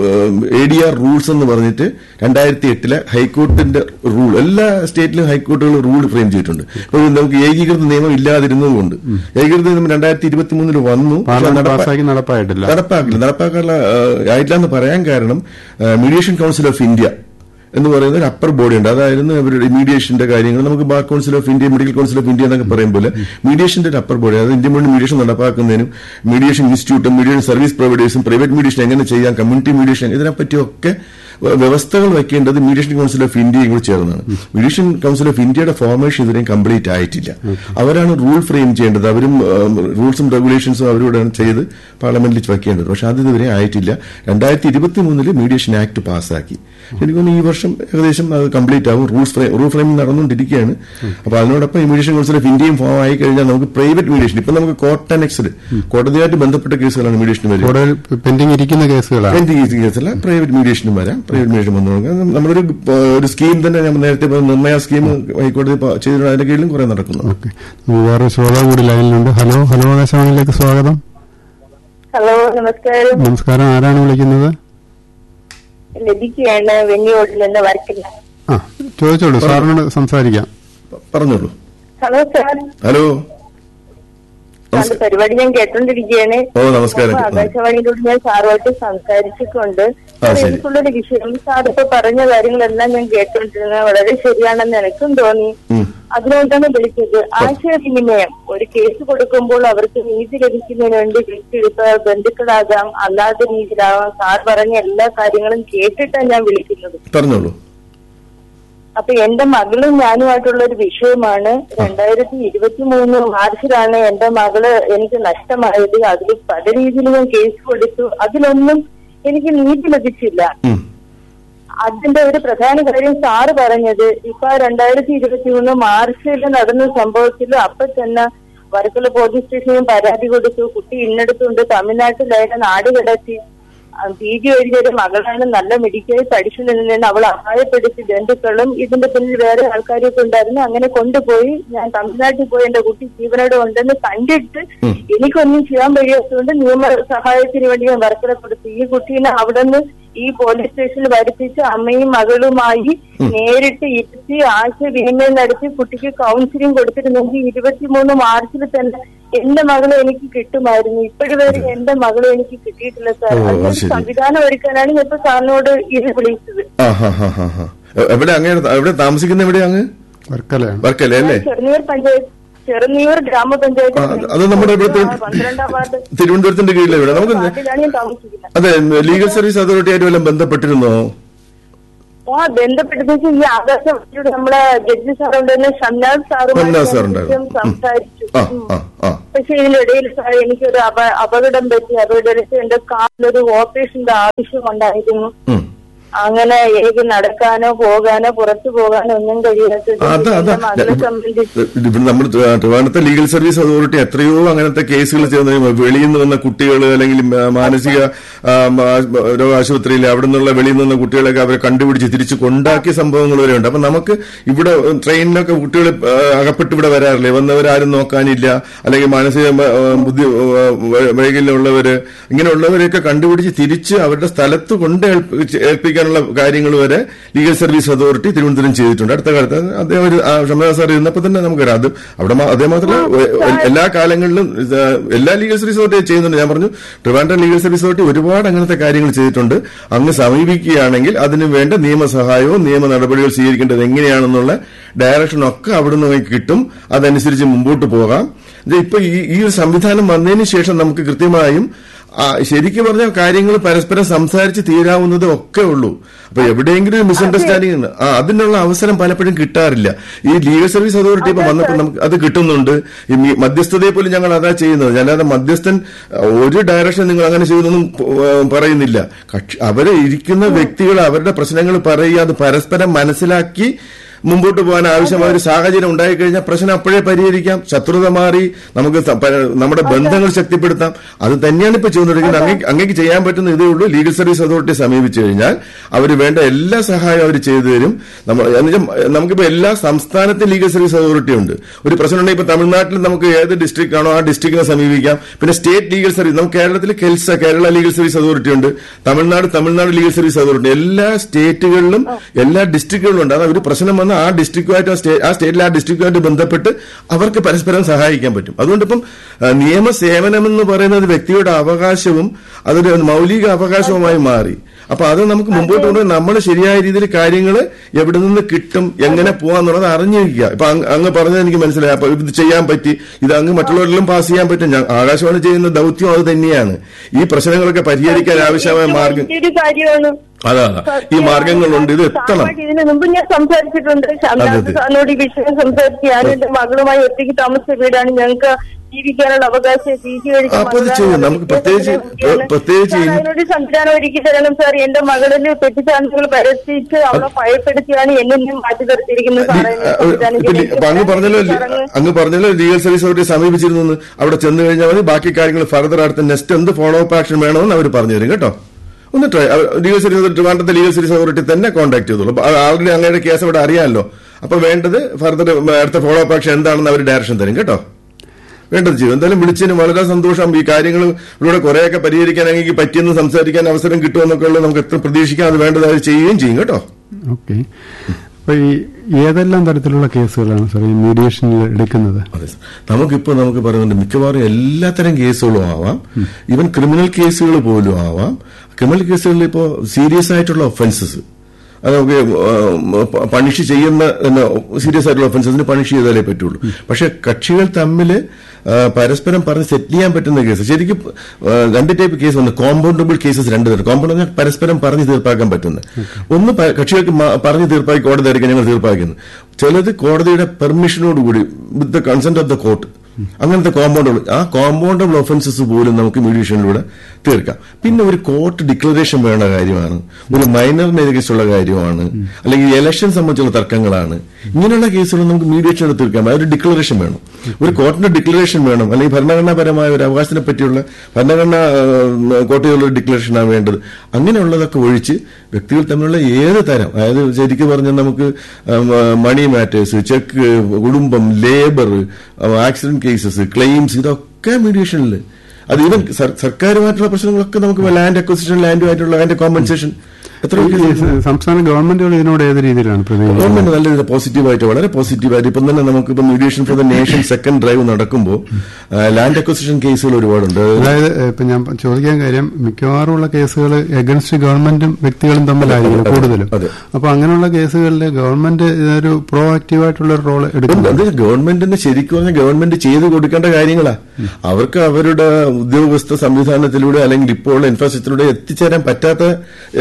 A D R rules എന്ന് പറഞ്ഞിട്ട് രണ്ടായിരത്തി എട്ടിലെ ഹൈക്കോർട്ടിന്റെ റൂൾ എല്ലാ സ്റ്റേറ്റിലും ഹൈക്കോർട്ടുകൾ റൂൾ ഫ്രെയിം ചെയ്തിട്ടുണ്ട് ഇപ്പൊ നമുക്ക് ഏകീകൃത നിയമം ഇല്ലാതിരുന്നതുകൊണ്ട് ഏകീകൃത നിയമം രണ്ടായിരത്തി ഇരുപത്തി മൂന്നിൽ വന്നു പക്ഷേ പാർലമെന്റ് നടപ്പാ- പാസ്സാക്കി നടപ്പായിട്ടില്ല നടപ്പാക്കില്ല നടപ്പാക്കാനുള്ള ആ, ആയിട്ടില്ല എന്ന് പറയാൻ കാരണം മീഡിയേഷൻ കൌൺസിൽ ഓഫ് ഇന്ത്യ എന്ന് പറയുന്ന ഒരു അപ്പർ ബോഡി ഉണ്ട് അതായിരുന്നു അവരുടെ മീഡിയേഷന്റെ കാര്യങ്ങൾ നമുക്ക് bar council of India medical council of India എന്നൊക്കെ പറയും പോലെ മീഡിയേഷന്റെ ഒരു അപ്പർ ബോഡി അതായത് ഇന്ത്യൻ മുഴുവൻ മീഡിയേഷൻ നടപ്പാക്കുന്നതിനും മീഡിയേഷൻ ഇൻസ്റ്റിറ്റ്യൂട്ടും മീഡിയേഷൻ സർവീസ് പ്രൊവൈഡേഴ്സും പ്രൈവറ്റ് മീഡിയേഷൻ എങ്ങനെ ചെയ്യാം കമ്മ്യൂണിറ്റി മീഡിയേഷൻ ഇതിനെപ്പറ്റിയൊക്കെ വ- വ്യവസ്ഥകൾ വെക്കേണ്ടത് മീഡിയേഷൻ കൌൺസിൽ ഓഫ് ഇന്ത്യയും കൂടി ചേർന്നാണ് മീഡിയേഷൻ കൌൺസിൽ ഓഫ് ഇന്ത്യയുടെ ഫോർമേഷൻ ഇതുവരെയും കംപ്ലീറ്റ് ആയിട്ടില്ല അവരാണ് റൂൾ ഫ്രെയിം ചെയ്യേണ്ടത് അവരും റൂൾസും റെഗുലേഷൻസും അവരോടാണ് ചെയ്ത് പാർലമെന്റിൽ വെക്കേണ്ടത് പക്ഷെ അത് ഇതുവരെ ആയിട്ടില്ല രണ്ടായിരത്തി ഇരുപത്തി മൂന്നില് മീഡിയേഷൻ ആക്ട് പാസ്സാക്കി എനിക്ക് തോന്നുന്നു ഈ വർഷം ഏകദേശം അത് കംപ്ലീറ്റ് ആവും റൂൾസ് ഫ്രെയിം റൂൾ ഫ്രെയിം നടന്നുകൊണ്ടിരിക്കുകയാണ് അപ്പൊ അതിനോടൊപ്പം ഈ മീഡിയേഷൻ കൌൺസിൽ ഓഫ് ഇന്ത്യയും ഫോം ആയി കഴിഞ്ഞാൽ നമുക്ക് പ്രൈവറ്റ് മീഡിയേഷൻ ഇപ്പൊ നമുക്ക് കോർട്ട് ആൻഡ് എക്സൽ കോടതിയായിട്ട് ബന്ധപ്പെട്ട കേസുകളാണ് മീഡിയേഷൻ വരിക കൂടുതൽ പെൻഡിംഗ് ഇരിക്കുന്ന കേസുകളാണ് എന്റെ ഈ കേസല്ല പ്രൈവറ്റ് മീഡിയേഷനും വരാം പ്രൈവറ്റ് മീഡിയേഷൻ വന്നു തുടങ്ങാം നമ്മളൊരു ആ, ഒരു സ്കീം തന്നെ ഞാൻ നേരത്തെ പറഞ്ഞ നിർമ്മയ സ്കീം ഹൈക്കോടതി പ- ചെയ്തിട്ടുണ്ട് അതിന്റെ കീഴിലും കുറെ നടക്കുന്നു ഓക്കെ നമുക്ക് വേറെ ശ്രോതാവ് കൂടി ലൈനിലുണ്ട് ഹലോ ഹലോ ആകാശവാണിയിലേക്ക് സ്വാഗതം ഹലോ നമസ്കാരം നമസ്കാരം ആരാണ് വിളിക്കുന്നത് ലഭിക്കുകയാണ് വെന്നിയോടിൽ നിന്ന് വർക്കില്ല ആ ചോദിച്ചോളൂ സാറിനോട് സംസാരിക്കാം പ- പറഞ്ഞോളൂ ഹലോ സാർ ഹലോ സാറിന്റെ പരിപാടി ഞാൻ കേട്ടോണ്ടിരിക്കുകയാണ് ഓ നമസ്കാരം അപ്പൊ ആകാശവാണിയിലൂടെ ഞാൻ സാറുമായിട്ട് സംസാരിച്ചിട്ടുണ്ട് ആ, ശരി. എനിക്കുള്ളൊരു വിഷയം സാർ ഇപ്പൊ പറഞ്ഞ കാര്യങ്ങളെല്ലാം ഞാൻ കേട്ടോണ്ടിരുന്നത് വളരെ ശരിയാണെന്ന് എനിക്കും തോന്നി ഉം. അതുകൊണ്ടാണ് വിളിച്ചത് ആശയവിനിമയം ഒരു കേസ് കൊടുക്കുമ്പോൾ അവർക്ക് നീതി ലഭിക്കുന്നതിന് വേണ്ടി വിളിച്ചെടുത്ത ബന്ധുക്കളാകാം അല്ലാത്ത രീതിയിലാവാം സാർ പറഞ്ഞ എല്ലാ കാര്യങ്ങളും കേട്ടിട്ടാണ് ഞാൻ വിളിക്കുന്നത് പറഞ്ഞോളൂ അപ്പൊ എന്റെ മകളും ഞാനുമായിട്ടുള്ള ഒരു വിഷയമാണ് രണ്ടായിരത്തി ഇരുപത്തി മൂന്ന് മാർച്ചിലാണ് എന്റെ മകള് എനിക്ക് നഷ്ടമായത് അതിൽ പല രീതിയിൽ ഞാൻ കേസ് കൊടുത്തു അതിലൊന്നും എനിക്ക് നീതി ലഭിച്ചില്ല ഉം. അതിന്റെ ഒരു പ്രധാന കാര്യം സാറ് പറഞ്ഞത് ഇപ്പൊ രണ്ടായിരത്തി ഇരുപത്തി മൂന്ന് മാർച്ചിൽ നടന്ന സംഭവത്തിൽ അപ്പൊ തന്നെ വർക്കല പോലീസ് സ്റ്റേഷനിൽ പരാതി കൊടുത്തു കുട്ടി ഇന്നെടുത്തുണ്ട് തമിഴ്നാട്ടിലായിട്ട് നാട് കിടത്തി പി ജി എഴുതിയ ഒരു മകളാണ് നല്ല മെഡിക്കൽ പഠിച്ചു നിന്നിരുന്ന അവൾ അപായപ്പെടുത്തി ബന്ധുക്കളും ഇതിന്റെ പിന്നിൽ വേറെ ആൾക്കാരൊക്കെ ഉണ്ടായിരുന്നു അങ്ങനെ കൊണ്ടുപോയി ഞാൻ തമിഴ്നാട്ടിൽ പോയി എന്റെ കുട്ടി ജീവനോടെ ഉണ്ടെന്ന് കണ്ടിട്ട് എനിക്കൊന്നും ചെയ്യാൻ കഴിയാത്തതുകൊണ്ട് നിയമ സഹായത്തിന് വേണ്ടി ഞാൻ വർക്കല കൊടുത്തു ഈ കുട്ടീനെ അവിടെ നിന്ന് ഈ പോലീസ് സ്റ്റേഷനിൽ വരുത്തിച്ച് അമ്മയും മകളുമായി നേരിട്ട് ഇരുത്തി ആശയവിനിമയം നടത്തി കുട്ടിക്ക് കൗൺസിലിംഗ് കൊടുത്തിരുന്നെങ്കിൽ ഇരുപത്തിമൂന്ന് മാർച്ചിൽ തന്നെ എന്റെ മകളെ എനിക്ക് കിട്ടുമായിരുന്നു ഇപ്പോഴും വരെ എന്റെ മകളെ എനിക്ക് കിട്ടിയിട്ടില്ല സാർ ഓ, അത് അതിനൊരു ശരി. സംവിധാനം ഒരുക്കാനാണ് ഞാൻ ഇപ്പൊ സാറിനോട് ഇത് വിളിച്ചത് ആ ഹാ ഹാ ഹാ ഹാ എ- എവിടെ അങ്ങ് എവിടെ താമസിക്കുന്ന എവിടെ അങ്ങ് വർക്കലയാണ് വർക്കല്ലേ അല്ലേ ചെറുനീർ പഞ്ചായത്ത് ചെറുനീർ ഗ്രാമപഞ്ചായത്ത് ആ, അത് നമ്മുടെ ഇവിടുത്തെ പന്ത്രണ്ടാം വാർഡ് തിരുവനന്തപുരത്തിന്റെ കീഴിലെ ഇവിടെ നമുക്ക് വാർഡിലാണ് ഞാൻ താമസിക്കുന്നത് അതെ ലീഗൽ സർവീസ് അതോറിറ്റി ആയിട്ട് വല്ലതും ബന്ധപ്പെട്ടിരുന്നോ ആ ബന്ധപ്പെട്ടപ്പോഴേക്കും ഈ ആകാശവാണിയോട് നമ്മളെ ജഡ്ജി സാറുണ്ടായിരുന്ന ഷംനാഥ് ഷംനാഥ് സാർ ഉണ്ടായിരുന്നു. സാറുമായിട്ട് സംസാരിച്ചു ആ ഉം. ആ ആ പക്ഷെ ഇതിനിടയിൽ സാർ എനിക്കൊരു അപ- അപകടം പറ്റി അപകടത്തിൽ എന്റെ കാലിലൊരു ഓപ്പറേഷന്റെ ആവശ്യമുണ്ടായിരുന്നു ഉം. അങ്ങനെ എനിക്ക് നടക്കാനോ പോകാനോ പുറത്തു പോകാനോ ഒന്നും കഴിയാത്തത് അതാ അതാ എന്റെ മകളെ സംബന്ധിച്ച് ഇവിടെ നമ്മൾ ട്രിവാണ്ടത്തെ ലീഗൽ സർവീസ് അതോറിറ്റി എത്രയോ അങ്ങനത്തെ കേസുകൾ ചെയ്യുന്ന വെളിയിൽ നിന്ന് വന്ന കുട്ടികൾ അല്ലെങ്കിൽ മാ- മാനസിക ആ, മാ- രോഗാശുപത്രിയിൽ അവിടെ നിന്നുള്ള വെളിയിൽ നിന്ന് വന്ന കുട്ടികളൊക്കെ അവരെ കണ്ടുപിടിച്ച് തിരിച്ച് കൊണ്ടാക്കിയ സംഭവങ്ങൾ വരെ ഉണ്ട് അപ്പൊ നമുക്ക് ഇവിടെ ട്രെയിനിലൊക്കെ കുട്ടികൾ ആ, അകപ്പെട്ട് ഇവിടെ വരാറില്ലേ വന്നവരാരും നോക്കാനില്ല അല്ലെങ്കിൽ മാനസിക ആ, ബുദ്ധി ആ, വൈ- വൈകല്യമുള്ളവര് ഇങ്ങനെയുള്ളവരെയൊക്കെ കണ്ടുപിടിച്ച് തിരിച്ച് അവരുടെ സ്ഥലത്ത് കൊണ്ട് ഏൽപ്പി- ഏൽപ്പിക്കാനുള്ള കാര്യങ്ങൾ വരെ ലീഗൽ സർവീസ് അതോറിറ്റി തിരുവനന്തപുരം ചെയ്തിട്ടുണ്ട് അടുത്ത കാലത്ത് അത് അദ്ദേഹം ഒരു ആ, ഷംനാഥ് സാർ ഇരുന്നപ്പോൾ തന്നെ നമുക്കറിയാം അത് അവിടെ മാ- അതേ മാത്രമല്ല എ- എല്ലാ കാലങ്ങളിലും ഇത് എല്ലാ ലീഗൽ സർവീസ് അതോറിറ്റി ചെയ്യുന്നുണ്ട് ഞാൻ പറഞ്ഞു ട്രിവാൻഡ്രം ലീഗൽ സർവീസ് അതോറിറ്റി ഒരുപാട് അങ്ങനത്തെ കാര്യങ്ങൾ ചെയ്തിട്ടുണ്ട് അങ്ങ് സമീപിക്കുകയാണെങ്കിൽ അതിന് വേണ്ട നിയമസഹായവും നിയമ നടപടികൾ സ്വീകരിക്കേണ്ടത് എങ്ങനെയാണെന്നുള്ള ഡയറക്ഷൻ ഒക്കെ അവിടെ നിന്ന് നമുക്ക് കിട്ടും അതനുസരിച്ച് മുമ്പോട്ട് പോകാം ഇത് ഇപ്പൊ ഈ ഈ ഒരു സംവിധാനം വന്നതിന് ശേഷം നമുക്ക് കൃത്യമായും ആ, ശരിക്കും പറഞ്ഞ കാര്യങ്ങൾ പരസ്പരം സംസാരിച്ച് തീരാവുന്നത് ഒക്കെ ഉള്ളൂ അപ്പൊ എവിടെയെങ്കിലും ഒരു മിസ്അണ്ടർസ്റ്റാൻഡിംഗ് ഉണ്ട് ആ അതിനുള്ള അവസരം പലപ്പോഴും കിട്ടാറില്ല ഈ ലീഗൽ സർവീസ് അതോറിറ്റി ഇപ്പൊ വന്നപ്പോൾ നമുക്ക് അത് കിട്ടുന്നുണ്ട് ഈ മി- മധ്യസ്ഥതയെ പോലും ഞങ്ങൾ അതാ ചെയ്യുന്നത് അല്ലാതെ മധ്യസ്ഥൻ ആ, ഒരു ഡയറക്ഷൻ നിങ്ങൾ അങ്ങനെ ചെയ്യുന്നൊന്നും പ- പറയുന്നില്ല കക്ഷി അവരെ ഇരിക്കുന്ന വ്യക്തികൾ അവരുടെ പ്രശ്നങ്ങൾ പറയുക അത് പരസ്പരം മനസ്സിലാക്കി മുമ്പോട്ട് പോകാൻ ആവശ്യമായ ഒരു സാഹചര്യം ഉണ്ടായിക്കഴിഞ്ഞാൽ പ്രശ്നം അപ്പോഴേ പരിഹരിക്കാം ശത്രുത മാറി നമുക്ക് സ- പ- നമ്മുടെ ബന്ധങ്ങൾ ശക്തിപ്പെടുത്താം അത് തന്നെയാണ് ഇപ്പൊ ചെയ്തുകൊണ്ടിരിക്കുന്നത് അങ്ങേക്ക് അങ്ങേക്ക് ചെയ്യാൻ പറ്റുന്ന ഇതേ ഉള്ളൂ ലീഗൽ സർവീസ് അതോറിറ്റി സമീപിച്ചു കഴിഞ്ഞാൽ അവർ വേണ്ട എല്ലാ സഹായവും അവർ ചെയ്തു തരും നമ്മൾ എന്നുവെച്ചാൽ നമുക്കിപ്പോ എല്ലാ സംസ്ഥാനത്തെ ലീഗൽ സർവീസ് അതോറിറ്റി ഉണ്ട് ഒരു പ്രശ്നം ഉണ്ടെങ്കിൽ ഇപ്പൊ തമിഴ്നാട്ടിൽ നമുക്ക് ഏത് ഡിസ്ട്രിക്ട് ആണോ ആ ഡിസ്ട്രിക്റ്റിനെ സമീപിക്കാം പിന്നെ സ്റ്റേറ്റ് ലീഗൽ സർവീസ് നമുക്ക് കേരളത്തിൽ KELSA Kerala legal service authority ഉണ്ട് Tamil Nadu Tamil Nadu legal service authority എല്ലാ സ്റ്റേറ്റുകളിലും എല്ലാ ഡിസ്ട്രിക്റ്റുകളിലും ഉണ്ട് അതായത് ഒരു പ്രശ്നം വന്ന ആ ഡിസ്ട്രിക്റ്റുമായിട്ട് ആ സ്റ്റേ- ആ സ്റ്റേറ്റിലെ ആ ഡിസ്ട്രിക്റ്റുമായിട്ട് ബന്ധപ്പെട്ട് അവർക്ക് പരസ്പരം സഹായിക്കാൻ പറ്റും അതുകൊണ്ട് ഇപ്പം ആ, നിയമസേവനം എന്ന് പറയുന്നത് വ്യക്തിയുടെ അവകാശവും അതൊരു മൗലിക അവകാശവുമായി മാറി അപ്പൊ അത് നമുക്ക് മുമ്പോട്ട് കൊണ്ടുപോയി നമ്മൾ ശരിയായ രീതിയിൽ കാര്യങ്ങൾ എവിടെ നിന്ന് കിട്ടും എങ്ങനെ പോവാന്നുള്ളത് അറിഞ്ഞിരിക്കുക ഇപ്പൊ അങ്ങ് അങ്ങ് പറഞ്ഞത് എനിക്ക് മനസ്സിലായി അപ്പൊ ഇത് ചെയ്യാൻ പറ്റി ഇത് അങ്ങ് മറ്റുള്ളവരിലും പാസ് ചെയ്യാൻ പറ്റും ഞാൻ ആകാശവാണി ചെയ്യുന്ന ദൗത്യം അത് തന്നെയാണ് ഈ പ്രശ്നങ്ങളൊക്കെ പരിഹരിക്കാൻ ആവശ്യമായ മാർഗം വലിയൊരു കാര്യമാണ് അതാ അതാ. ഈ മാർഗങ്ങളുണ്ട് ഇത് എത്തണം സാറുമായിട്ട് ഇതിനു മുമ്പ് ഞാൻ സംസാരിച്ചിട്ടുണ്ട് അതെ, ഷംനാഥ് അതെ. സാറിനോട് ഈ വിഷയം സംസാരിച്ച് ഞാൻ എന്റെ മകളുമായി ഒറ്റയ്ക്ക് താമസിച്ച വീടാണ് ഞങ്ങൾക്ക് ജീവിക്കാനുള്ള അവകാശം പി ജി കഴിച്ച അപ്പൊ അത് മകളാണ്. ചെയ്യും. നമുക്ക് പ്രത്യേകിച്ച് വിദ്യാഭ്യാസത്തിന് പ്രത്യേകിച്ച് സാർ ഇൻ- അതിനൊരു സംവിധാനം ഒരുക്കി തരണം സാർ എന്റെ മകളിൽ തെറ്റിദ്ധാരണകൾ പരസ്യിച്ച് അവളെ ഭയപ്പെടുത്തിയാണ് എന്നെ ഇന്നും മാറ്റി നിർത്തിയിരിക്കുന്നത് സാറേ ലീ- ഇതിന് ആ, സംവിധാനം ഇപ്പൊ ലീ- ചെയ്യണം. അപ്പൊ അങ്ങ് പറഞ്ഞല്ലോ ലീ- സാർ അങ്ങ് അങ്ങ് പറഞ്ഞല്ലോ ലീഗൽ സർവീസ് അവരെ സമീപിച്ചിരുന്നു എന്ന്. അവിടെ ചെന്ന് കഴിഞ്ഞാൽ മതി ബാക്കി കാര്യങ്ങൾ ഫർദർ അടുത്ത നെക്സ്റ്റ് എന്ത് ഫോളോ അപ്പ് ആക്ഷൻ വേണമെന്ന് അവർ പറഞ്ഞു തരും കേട്ടോ ഒന്ന് ട്രൈ ലീഗൽ സർവീസ് ട്രിവാൻഡ്രത്തെ ലീഗൽ സർവീസ് അതോറിറ്റി തന്നെ കോൺടാക്ട് ചെയ്തോളൂ അപ്പൊ ആൾറെഡി അങ്ങയുടെ കേസ് ഇവിടെ അറിയാമല്ലോ അപ്പൊ വേണ്ടത് ഫർദർ അടുത്ത ഫോളോ അപ്പ് ആക്ഷൻ എന്താണെന്ന് അവർ ഡയറക്ഷൻ തരും കേട്ടോ വേണ്ടത് ചെയ്യും എന്തായാലും വിളിച്ചതിന് വളരെ സന്തോഷം ഈ കാര്യങ്ങൾ ഇവിടെ കുറെയൊക്കെ പരിഹരിക്കാൻ എനിക്ക് പറ്റിയെന്ന് സംസാരിക്കാൻ അവസരം കിട്ടുമെന്നൊക്കെ ഉള്ളത് നമുക്ക് എത്ര പ്രതീക്ഷിക്കാം അത് വേണ്ടത് അവർ ചെയ്യുകയും ചെയ്യും കേട്ടോ ഓക്കെ അപ്പൊ ഈ ഏതെല്ലാം തരത്തിലുള്ള കേസുകളാണ് സാർ ഈ മീഡിയേഷനിൽ എടുക്കുന്നത് അതെ സർ. നമുക്കിപ്പോ നമുക്ക് പറയുന്നുണ്ട് മിക്കവാറും എല്ലാത്തരം കേസുകളും ആവാം ഈവൻ ക്രിമിനൽ കേസുകൾ പോലും ആവാം ക്രിമിനൽ കേസുകളിൽ ഇപ്പോൾ സീരിയസ് ആയിട്ടുള്ള ഒഫൻസസ് അത് നമുക്ക് പണിഷ് ചെയ്യുന്ന സീരിയസ് ആയിട്ടുള്ള ഒഫൻസസിന് പണിഷ് ചെയ്താലേ പറ്റുള്ളൂ പക്ഷെ കക്ഷികൾ തമ്മിൽ പരസ്പരം പറഞ്ഞ് സെറ്റിൽ ചെയ്യാൻ പറ്റുന്ന കേസ് ശരിക്കും ആ, രണ്ട് ടൈപ്പ് കേസ് ഉണ്ട് കോമ്പൗണ്ടബിൾ കേസസ് രണ്ട് തരം കോമ്പൗണ്ട് പറഞ്ഞാൽ പരസ്പരം പറഞ്ഞ് തീർപ്പാക്കാൻ പറ്റുന്നത് ഒന്ന് പ- കക്ഷികൾക്ക് മ- പറഞ്ഞ് തീർപ്പാക്കി കോടതി ആയിരിക്കും ഞങ്ങൾ തീർപ്പാക്കുന്നത് ചിലത് കോടതിയുടെ പെർമിഷനോടുകൂടി with the consent of the court അങ്ങനത്തെ കോമ്പൗണ്ടബിൾ ആ കോമ്പൗണ്ടബിൾ ഒഫൻസസ് പോലും നമുക്ക് മീഡിയേഷനിലൂടെ തീർക്കാം പിന്നെ ഒരു കോർട്ട് ഡിക്ലറേഷൻ വേണ്ട കാര്യമാണ് ഒരു മൈനറിനെതിരെയുള്ള കാര്യമാണ് അല്ലെങ്കിൽ ഇലക്ഷൻ സംബന്ധിച്ചുള്ള തർക്കങ്ങളാണ് ഇങ്ങനെയുള്ള കേസുകൾ നമുക്ക് മീഡിയേഷനിലൂടെ തീർക്കാം അതൊരു ഡിക്ലറേഷൻ വേണം ഒരു കോർട്ടിന്റെ ഡിക്ലറേഷൻ വേണം അല്ലെങ്കിൽ ഭരണഘടനാപരമായ ഒരു അവകാശത്തിനെ പറ്റിയുള്ള ഭരണഘടനാ കോടതിയുള്ള ഒരു ഡിക്ലറേഷനാണ് വേണ്ടത് അങ്ങനെയുള്ളതൊക്കെ ഒഴിച്ച് വ്യക്തികൾ തമ്മിലുള്ള ഏത് തരം അതായത് ശരിക്കും പറഞ്ഞാൽ നമുക്ക് മണി മാറ്റേഴ്സ് ചെക്ക് കുടുംബം ലേബർ ആക്സിഡന്റ് കേസസ് ക്ലെയിംസ് ഇതൊക്കെ മീഡിയേഷനിൽ അത് ഈവൻ സർക്കാരുമായിട്ടുള്ള പ്രശ്നങ്ങളൊക്കെ നമുക്ക് ലാൻഡ് അക്വസിഷൻ ലാൻഡുമായിട്ടുള്ള അതിന്റെ കോമ്പൻസേഷൻ എത്ര ഈ സ- സംസ്ഥാന ഗവൺമെന്റുകൾ ഇതിനോട് ഏത് രീതിയിലാണ് പ്രതികരിക്കുന്നത് ഗവൺമെന്റ് നല്ല രീതിയിൽ പോസിറ്റീവായിട്ട് വളരെ പോസിറ്റീവായിട്ട് ഇപ്പം തന്നെ നമുക്ക് ഇപ്പം mediation for the nation second drive നടക്കുമ്പോൾ ലാൻഡ് അക്വസിഷൻ കേസുകൾ ഒരുപാടുണ്ട് അതായത് ഏഹ്, ഇപ്പൊ ഞാൻ ചോദിക്കാൻ കാര്യം മിക്കവാറും ഉള്ള കേസുകൾ എഗൻസ്റ്റ് ഗവൺമെന്റും വ്യക്തികളും തമ്മിലായിരിക്കും കൂടുതലും അതെ. അപ്പൊ അങ്ങനെയുള്ള കേസുകളിൽ ഗവൺമെന്റ് ഇതൊരു പ്രോ ആക്റ്റീവായിട്ടുള്ള ഒരു റോൾ എടുക്കുന്നു അത് ഗവൺമെന്റിന് ശരിക്കും പറഞ്ഞാൽ ഗവൺമെന്റ് ചെയ്തു കൊടുക്കേണ്ട കാര്യങ്ങളാ അവർക്ക് അവരുടെ ഉദ്യോഗസ്ഥ സംവിധാനത്തിലൂടെ അല്ലെങ്കിൽ ഇപ്പോൾ ഉള്ള ഇൻഫ്രാസ്ട്രക്ചറിലൂടെ എത്തിച്ചേരാൻ പറ്റാത്ത എവിടെയൊക്കെയോ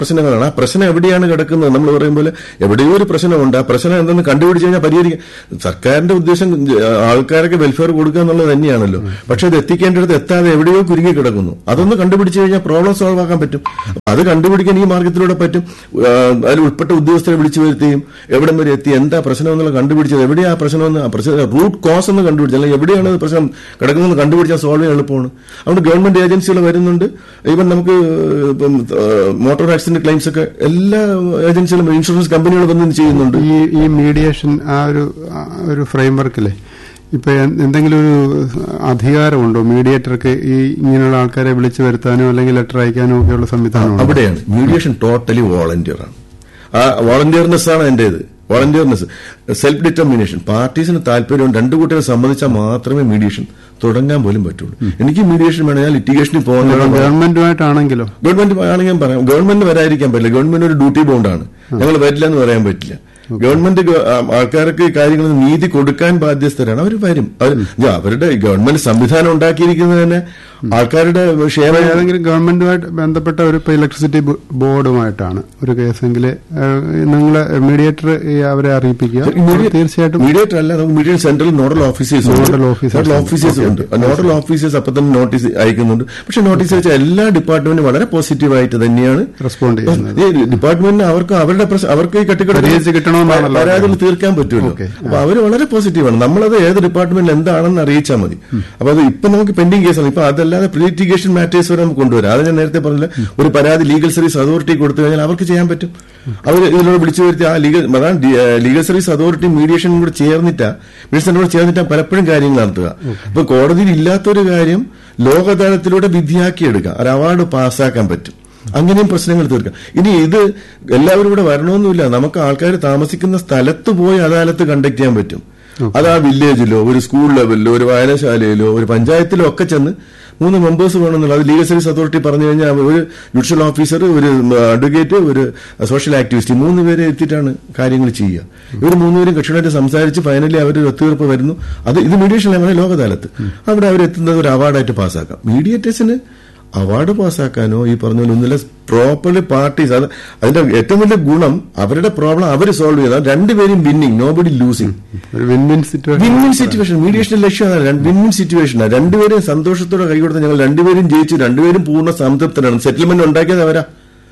പ്രശ്നങ്ങളാണ് ആ പ്രശ്നം എവിടെയാണ് കിടക്കുന്നത് നമ്മൾ പറയും പോലെ എവിടെയോ ഒരു പ്രശ്നമുണ്ട് ആ പ്രശ്നം എന്തെന്ന് കണ്ടുപിടിച്ച് കഴിഞ്ഞാൽ പരിഹരിക്കാം സർക്കാരിന്റെ ഉദ്ദേശം ജ- ആൾക്കാർക്ക് വെൽഫെയർ കൊടുക്കുക എന്നുള്ളത് തന്നെയാണല്ലോ പക്ഷെ അത് എത്തിക്കേണ്ടടുത്ത് എത്താതെ എവിടെയോ കുരുങ്ങി കിടക്കുന്നു അതൊന്ന് കണ്ടുപിടിച്ച് കഴിഞ്ഞാൽ പ്രോബ്ലം സോൾവ് ആക്കാൻ പറ്റും അത് കണ്ടുപിടിക്കാൻ ഈ മാർഗത്തിലൂടെ പറ്റും ആ, അതിൽ ഉൾപ്പെട്ട ഉദ്യോഗസ്ഥരെ വിളിച്ചു വരുത്തുകയും എവിടം വരെ എത്തി എന്താ പ്രശ്നം എന്നുള്ളത് കണ്ടുപിടിച്ചത് എവിടെയാ ആ പ്രശ്നം എന്ന് ആ പ്രശ്നം റൂട്ട് കോസ് എന്ന് കണ്ടുപിടിച്ചത് അല്ലെങ്കിൽ എവിടെയാണ് ഇത് പ്രശ്നം കിടക്കുന്നത് കണ്ടുപിടിച്ചാൽ സോൾവ് ചെയ്യാൻ എളുപ്പമാണ് അതുകൊണ്ട് ഗവൺമെന്റ് ഏജൻസികൾ വരുന്നുണ്ട് ഈവൻ നമുക്ക് ഇപ്പം മോട്ടോർ ആക്സിഡന്റ് ക്ലെയിംസ് ഒക്കെ എല്ലാ ഏജൻസികളും ഇൻഷുറൻസ് കമ്പനികൾ വന്ന് ഇത് ചെയ്യുന്നുണ്ട് ഈ ഈ മീഡിയേഷൻ ആ ഒരു ആ ഒരു ഫ്രെയിംവർക്കിലെ ഇപ്പൊ എ- എന്തെങ്കിലും ഒരു അധികാരമുണ്ടോ മീഡിയേറ്റർക്ക് ഈ ഇങ്ങനെയുള്ള ആൾക്കാരെ വിളിച്ചു വരുത്താനോ അല്ലെങ്കിൽ ലെറ്റർ അയക്കാനോ ഒക്കെയുള്ള സംവിധാനമുണ്ടോ അവിടെയാണ് മീഡിയേഷൻ ടോട്ടലി വോളണ്ടിയർ ആണ് ആ വോളണ്ടിയർനെസ് ആണ് എന്റേത് വോളണ്ടിയർനെസ് സെൽഫ് ഡിറ്റർമിനേഷൻ പാർട്ടീസിന് താല്പര്യം രണ്ടു കൂട്ടരെ സമ്മതിച്ചാൽ മാത്രമേ മീഡിയേഷൻ തുടങ്ങാൻ പോലും പറ്റുള്ളൂ എനിക്ക് മീഡിയേഷൻ വേണം ഞാൻ ലിറ്റിഗേഷനിൽ പോകുന്ന ഗവൺമെന്റുമായിട്ടാണെങ്കിലോ ഗവൺമെന്റ് ആണെങ്കിൽ ഞാൻ പറയാം ഗവൺമെന്റ് വരാതിരിക്കാൻ പറ്റില്ല ഗവൺമെന്റ് ഒരു ഡ്യൂട്ടി ബോണ്ടാണ് ഞങ്ങൾ വരില്ല എന്ന് പറയാൻ പറ്റില്ല ഗവൺമെന്റ് ഗ- ആ, ആൾക്കാർക്ക് ഈ കാര്യങ്ങൾ നീതി കൊടുക്കാൻ ബാധ്യസ്ഥരാണ് അവർ വരും അവർ ഞാൻ അവരുടെ ഗവൺമെന്റ് സംവിധാനം ഉണ്ടാക്കിയിരിക്കുന്നത് തന്നെ ആൾക്കാരുടെ ക്ഷേമ ഏതെങ്കിലും ഗവൺമെന്റുമായിട്ട് ബന്ധപ്പെട്ട ഒരു ഇപ്പൊ ഇലക്ട്രിസിറ്റി ബോ- ബോർഡുമായിട്ടാണ് ഒരു കേസെങ്കിൽ നിങ്ങൾ മീഡിയേറ്റർ അവരെ അറിയിപ്പിക്കുക അവർ തീർച്ചയായിട്ടും മീഡിയേറ്റർ അല്ല നമുക്ക് mediate central nodal officers Nodal officers nodal officers ഉണ്ട് നോഡൽ ഓഫീസേഴ്സ് അപ്പൊ തന്നെ നോട്ടീസ് അയക്കുന്നുണ്ട് പക്ഷെ നോട്ടീസ് അയച്ച എല്ലാ ഡിപ്പാർട്ട്മെന്റും വളരെ പോസിറ്റീവായിട്ട് തന്നെയാണ് റെസ്പോണ്ട് ചെയ്യുന്നത് ഈ ഡിപ്പാർട്ട്മെന്റിന് അവർക്ക് അവരുടെ പ്രശ്നം അവർക്ക് ഈ പരിഹരിച്ച് കിട്ടണമെന്നാണല്ലോ പരാതികൾ തീർക്കാൻ പറ്റുമല്ലോ ഓക്കേ. അപ്പൊ അവര് വളരെ പോസിറ്റീവാണ് നമ്മളത് ഏത് ഡിപ്പാർട്ട്മെന്റിൽ എന്താണെന്ന് അറിയിച്ചാൽ മതി അപ്പൊ അത് ഇപ്പൊ നമുക്ക് പെൻഡിങ് കേസാണ് ഇപ്പൊ അതല്ലാതെ പ്രീലിറ്റിഗേഷൻ മാറ്റേഴ്സ് വരെ നമുക്ക് കൊണ്ടുവരാം അത് ഞാൻ നേരത്തെ പറഞ്ഞില്ല ഒരു പരാതി ലീഗൽ സർവീസ് അതോറിറ്റി കൊടുത്തു കഴിഞ്ഞാൽ അവർക്ക് ചെയ്യാൻ പറ്റും അവർ ഇതിലൂടെ വിളിച്ചു വരുത്തി ആ ലീഗൽ അതാണ് ഡി- ഏഹ് ലീഗൽ സർവീസ് അതോറിറ്റി മീഡിയേഷനും കൂടെ ചേർന്നിട്ടാ മീഡിയേഷനും കൂടെ ചേർന്നിട്ടാ പലപ്പോഴും കാര്യങ്ങൾ നടത്തുക ഇപ്പൊ കോടതിയിൽ ഇല്ലാത്തൊരു കാര്യം ലോകതലത്തിലൂടെ വിധിയാക്കി എടുക്കാം ഒരു അവാർഡ് പാസ്സാക്കാൻ പറ്റും അങ്ങനെയും പ്രശ്നങ്ങൾ തീർക്കാം ഇനി ഇത് എല്ലാവരും ഇവിടെ വരണമെന്നില്ല നമുക്ക് ആൾക്കാർ താമസിക്കുന്ന സ്ഥലത്ത് പോയി അദാലത്ത് കണ്ടക്ട് ചെയ്യാൻ പറ്റും അത് ആ വില്ലേജിലോ ഒരു സ്കൂൾ ലെവലിലോ ഒരു വായനശാലയിലോ ഒരു പഞ്ചായത്തിലോ ഒക്കെ ചെന്ന് മൂന്ന് മെമ്പേഴ്സ് വേണമെന്നുള്ള അത് ലീഗൽ സർവീസ് അതോറിറ്റി പറഞ്ഞു കഴിഞ്ഞാൽ ഒരു ജുഡീഷ്യൽ ഓഫീസർ ഒരു അഡ്വക്കേറ്റ് ഒരു സോഷ്യൽ ആക്ടിവിസ്റ്റ് ഈ മൂന്ന് പേരെ എത്തിയിട്ടാണ് കാര്യങ്ങൾ ചെയ്യുക ഇവർ മൂന്നുപേരും കക്ഷികളായിട്ട് സംസാരിച്ച് ഫൈനലി അവർ ഒരു ഒത്തുതീർപ്പ് വരുന്നു അത് ഇത് മീഡിയേഷൻ ലെവലിൽ ലോകതലത്ത് അവിടെ അവർ എത്തുന്നത് ഒരു അവാർഡായിട്ട് പാസ്സാക്കാം മീഡിയേറ്റേഴ്സിന് അവാർഡ് പാസ്സാക്കാനോ ഈ പറഞ്ഞ പോലെ ഒന്നുമില്ല പ്രോപ്പർലി പാർട്ടീസ് അത് അതിന്റെ ഏറ്റവും വലിയ ഗുണം അവരുടെ പ്രോബ്ലം അവർ സോൾവ് ചെയ്താൽ രണ്ടുപേരും വിന്നിങ് നോബഡി ലൂസിങ് ഒരു win win situation win win situation മീഡിയേഷന്റെ ലക്ഷ്യം അതാണ് വിൻ വിൻ സിറ്റുവേഷൻ രണ്ടുപേരും സന്തോഷത്തോടെ കൈകൊടുത്ത് ഞങ്ങൾ രണ്ടുപേരും ജയിച്ചു രണ്ടുപേരും പൂർണ്ണ സംതൃപ്തരാണ് സെറ്റിൽമെന്റ് ഉണ്ടാക്കിയത് അവരാ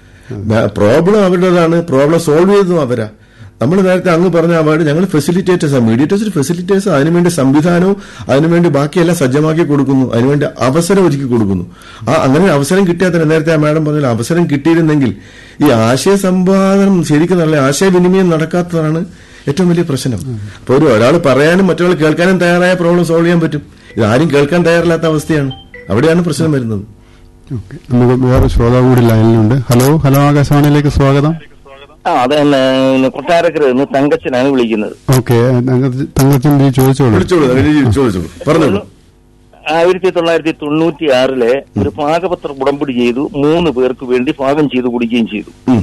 പ്രോബ്ലം അവരുടേതാണ് പ്രോബ്ലം സോൾവ് ചെയ്തതും അവരാ നമ്മൾ നേരത്തെ അങ്ങ് പറഞ്ഞ അവാർഡ് ഞങ്ങൾ ഫെസിലിറ്റേറ്റേഴ്സ് മീഡിയേറ്റേഴ്സ് ഫെസിലിറ്റേഴ്സ് അതിനുവേണ്ടി സംവിധാനവും അതിനുവേണ്ടി ബാക്കിയെല്ലാം സജ്ജമാക്കി കൊടുക്കുന്നു അതിനുവേണ്ടി അവസരം ഒരുക്കി കൊടുക്കുന്നു ആ അങ്ങനെ അവസരം കിട്ടിയാൽ തന്നെ നേരത്തെ ആ മാഡം പറഞ്ഞ അവസരം കിട്ടിയിരുന്നെങ്കിൽ ഈ ആശയ സംവാദം ശരിക്കും നല്ല ആശയവിനിമയം നടക്കാത്തതാണ് ഏറ്റവും വലിയ പ്രശ്നം അപ്പൊ ഒരു ഒരാൾ പറയാനും മറ്റൊരാൾ കേൾക്കാനും തയ്യാറായ പ്രോബ്ലം സോൾവ് ചെയ്യാൻ പറ്റും ഇത് ആരും കേൾക്കാൻ തയ്യാറില്ലാത്ത അവസ്ഥയാണ് അവിടെയാണ് പ്രശ്നം വരുന്നത് ഓക്കെ നമുക്ക് വേറെ ശ്രോതാവ് കൂടി ലൈനിലുണ്ട് ഹലോ ഹലോ ആകാശവാണിയിലേക്ക് സ്വാഗതം ആ അത് തന്നെ കൊട്ടാരക്കര നിന്ന് തങ്കച്ചനാണ് വിളിക്കുന്നത് ഓക്കെ തങ്കച്ചൻ ജി ചോദിച്ചോളൂ വിളിച്ചോളൂ അങ്ങനെ ചോദിച്ചോളൂ പറഞ്ഞോളൂ ആയിരത്തി തൊള്ളായിരത്തി തൊണ്ണൂറ്റി ആറിലെ ഒരു ഭാഗപത്ര ഉടമ്പടി ചെയ്തു മൂന്ന് പേർക്ക് വേണ്ടി ഭാഗം ചെയ്തു കുടിക്കുകയും ചെയ്തു ഉം.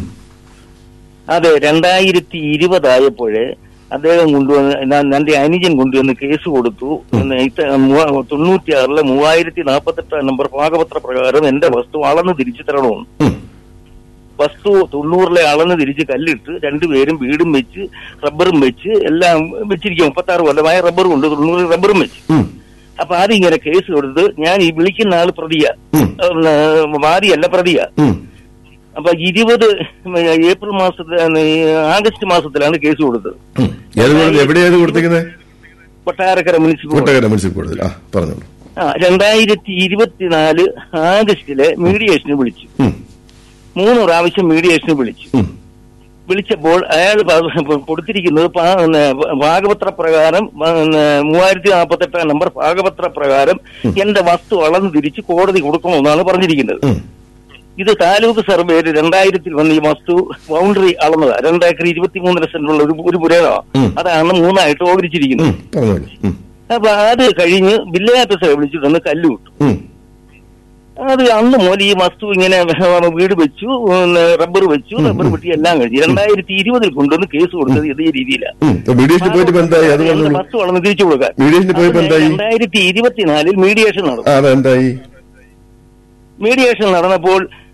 അതെ രണ്ടായിരത്തി ഇരുപതായപ്പോഴേ അദ്ദേഹം കൊണ്ടുവന്ന് ഞാൻ- എന്റെ അനുജൻ കൊണ്ടുവന്ന് കേസ് കൊടുത്തു തൊണ്ണൂറ്റി ആറിലെ മൂവായിരത്തി നാൽപ്പത്തെട്ടാം നമ്പർ ഭാഗപത്ര പ്രകാരം എന്റെ വസ്തു അളന്ന് തിരിച്ചു തരണമെന്ന് ഉം. വസ്തു തൊണ്ണൂറിലെ അളന്ന് തിരിച്ച് കല്ലിട്ട് രണ്ടുപേരും വീടും വെച്ച് റബ്ബറും വെച്ച് എല്ലാം വെച്ചിരിക്കും മുപ്പത്തി ആറ് കൊല്ലമായ റബ്ബറും ഉണ്ട് തൊണ്ണൂറ് റബ്ബറും വെച്ച് ഉം. അപ്പൊ ആദ്യം ഇങ്ങനെ കേസ് കൊടുത്ത് ഞാൻ ഈ വിളിക്കുന്ന ആള് പ്രതിയ ഉം. വാദിയല്ല പ്രതിയ ഉം. അപ്പൊ ഇരുപത് ഏപ്രിൽ മാസത്തിൽ ആഗസ്റ്റ് മാസത്തിലാണ് കേസ് കൊടുത്തത് ഉം. ഏത് കോടതി എവിടെയാണ് കൊടുത്തിരിക്കുന്നത് കൊട്ടാരക്കര മുനിസിപ്പൽ കോട്ടക്കര മുനിസിപ്പൽ കോടതി ആ പറഞ്ഞോളൂ ആ രണ്ടായിരത്തി ഇരുപത്തിനാല് ആഗസ്റ്റിലെ മീഡിയേഷന് വിളിച്ചു ഉം. മൂന്ന് പ്രാവശ്യം മീഡിയേഷന് വിളിച്ചു ഉം. വിളിച്ചപ്പോൾ അയാൾ പ- കൊടുത്തിരിക്കുന്നത് പാ- പിന്നെ ഭാഗപത്ര പ്രകാരം പിന്നെ മൂവായിരത്തി നാൽപ്പത്തെട്ടാം നമ്പർ ഭാഗപത്ര പ്രകാരം എന്റെ വസ്തു അളന്ന് തിരിച്ച് കോടതി കൊടുക്കണമെന്നാണ് പറഞ്ഞിരിക്കുന്നത് ഉം. ഇത് താലൂക്ക് സർവേയിൽ രണ്ടായിരത്തിൽ വന്ന് ഈ വസ്തു ബൗണ്ടറി അളന്നതാ രണ്ടേക്കർ ഇരുപത്തിമൂന്നര സെന്റുള്ള ഒരു ഒരു പുരേതമാണ് ഉം. അതാണ് മൂന്നായിട്ട് ഓഹരിച്ചിരിക്കുന്നത് ഉം. പറഞ്ഞോളൂ ഉം. അപ്പൊ അത് കഴിഞ്ഞ് വില്ലേജ് വിളിച്ചിട്ടൊന്ന് കല്ല് വിട്ടു ഉം. അത് അന്ന് മുതൽ ഈ വസ്തു ഇങ്ങനെ വീട് വെച്ചു പിന്നെ റബ്ബർ വെച്ചു റബ്ബർ വെട്ടി എല്ലാം കഴിഞ്ഞു രണ്ടായിരത്തി ഇരുപതിൽ കൊണ്ടുവന്ന് കേസ് കൊടുത്തത് ഇതേ രീതിയിലാണ് ഉം. ഇപ്പൊ മീഡിയേഷന് പോയിട്ട് ഇപ്പൊ എന്തായി അത് എന്റെ പറഞ്ഞോളൂ വസ്തു വളർന്ന് തിരിച്ചു കൊടുക്കാൻ മീഡിയേഷന് പോയപ്പോ എന്തായി രണ്ടായിരത്തി ഇരുപത്തിനാലിൽ മീഡിയേഷൻ നടന്നു ആ അതെന്തായി മീഡിയേഷൻ നടന്നപ്പോൾ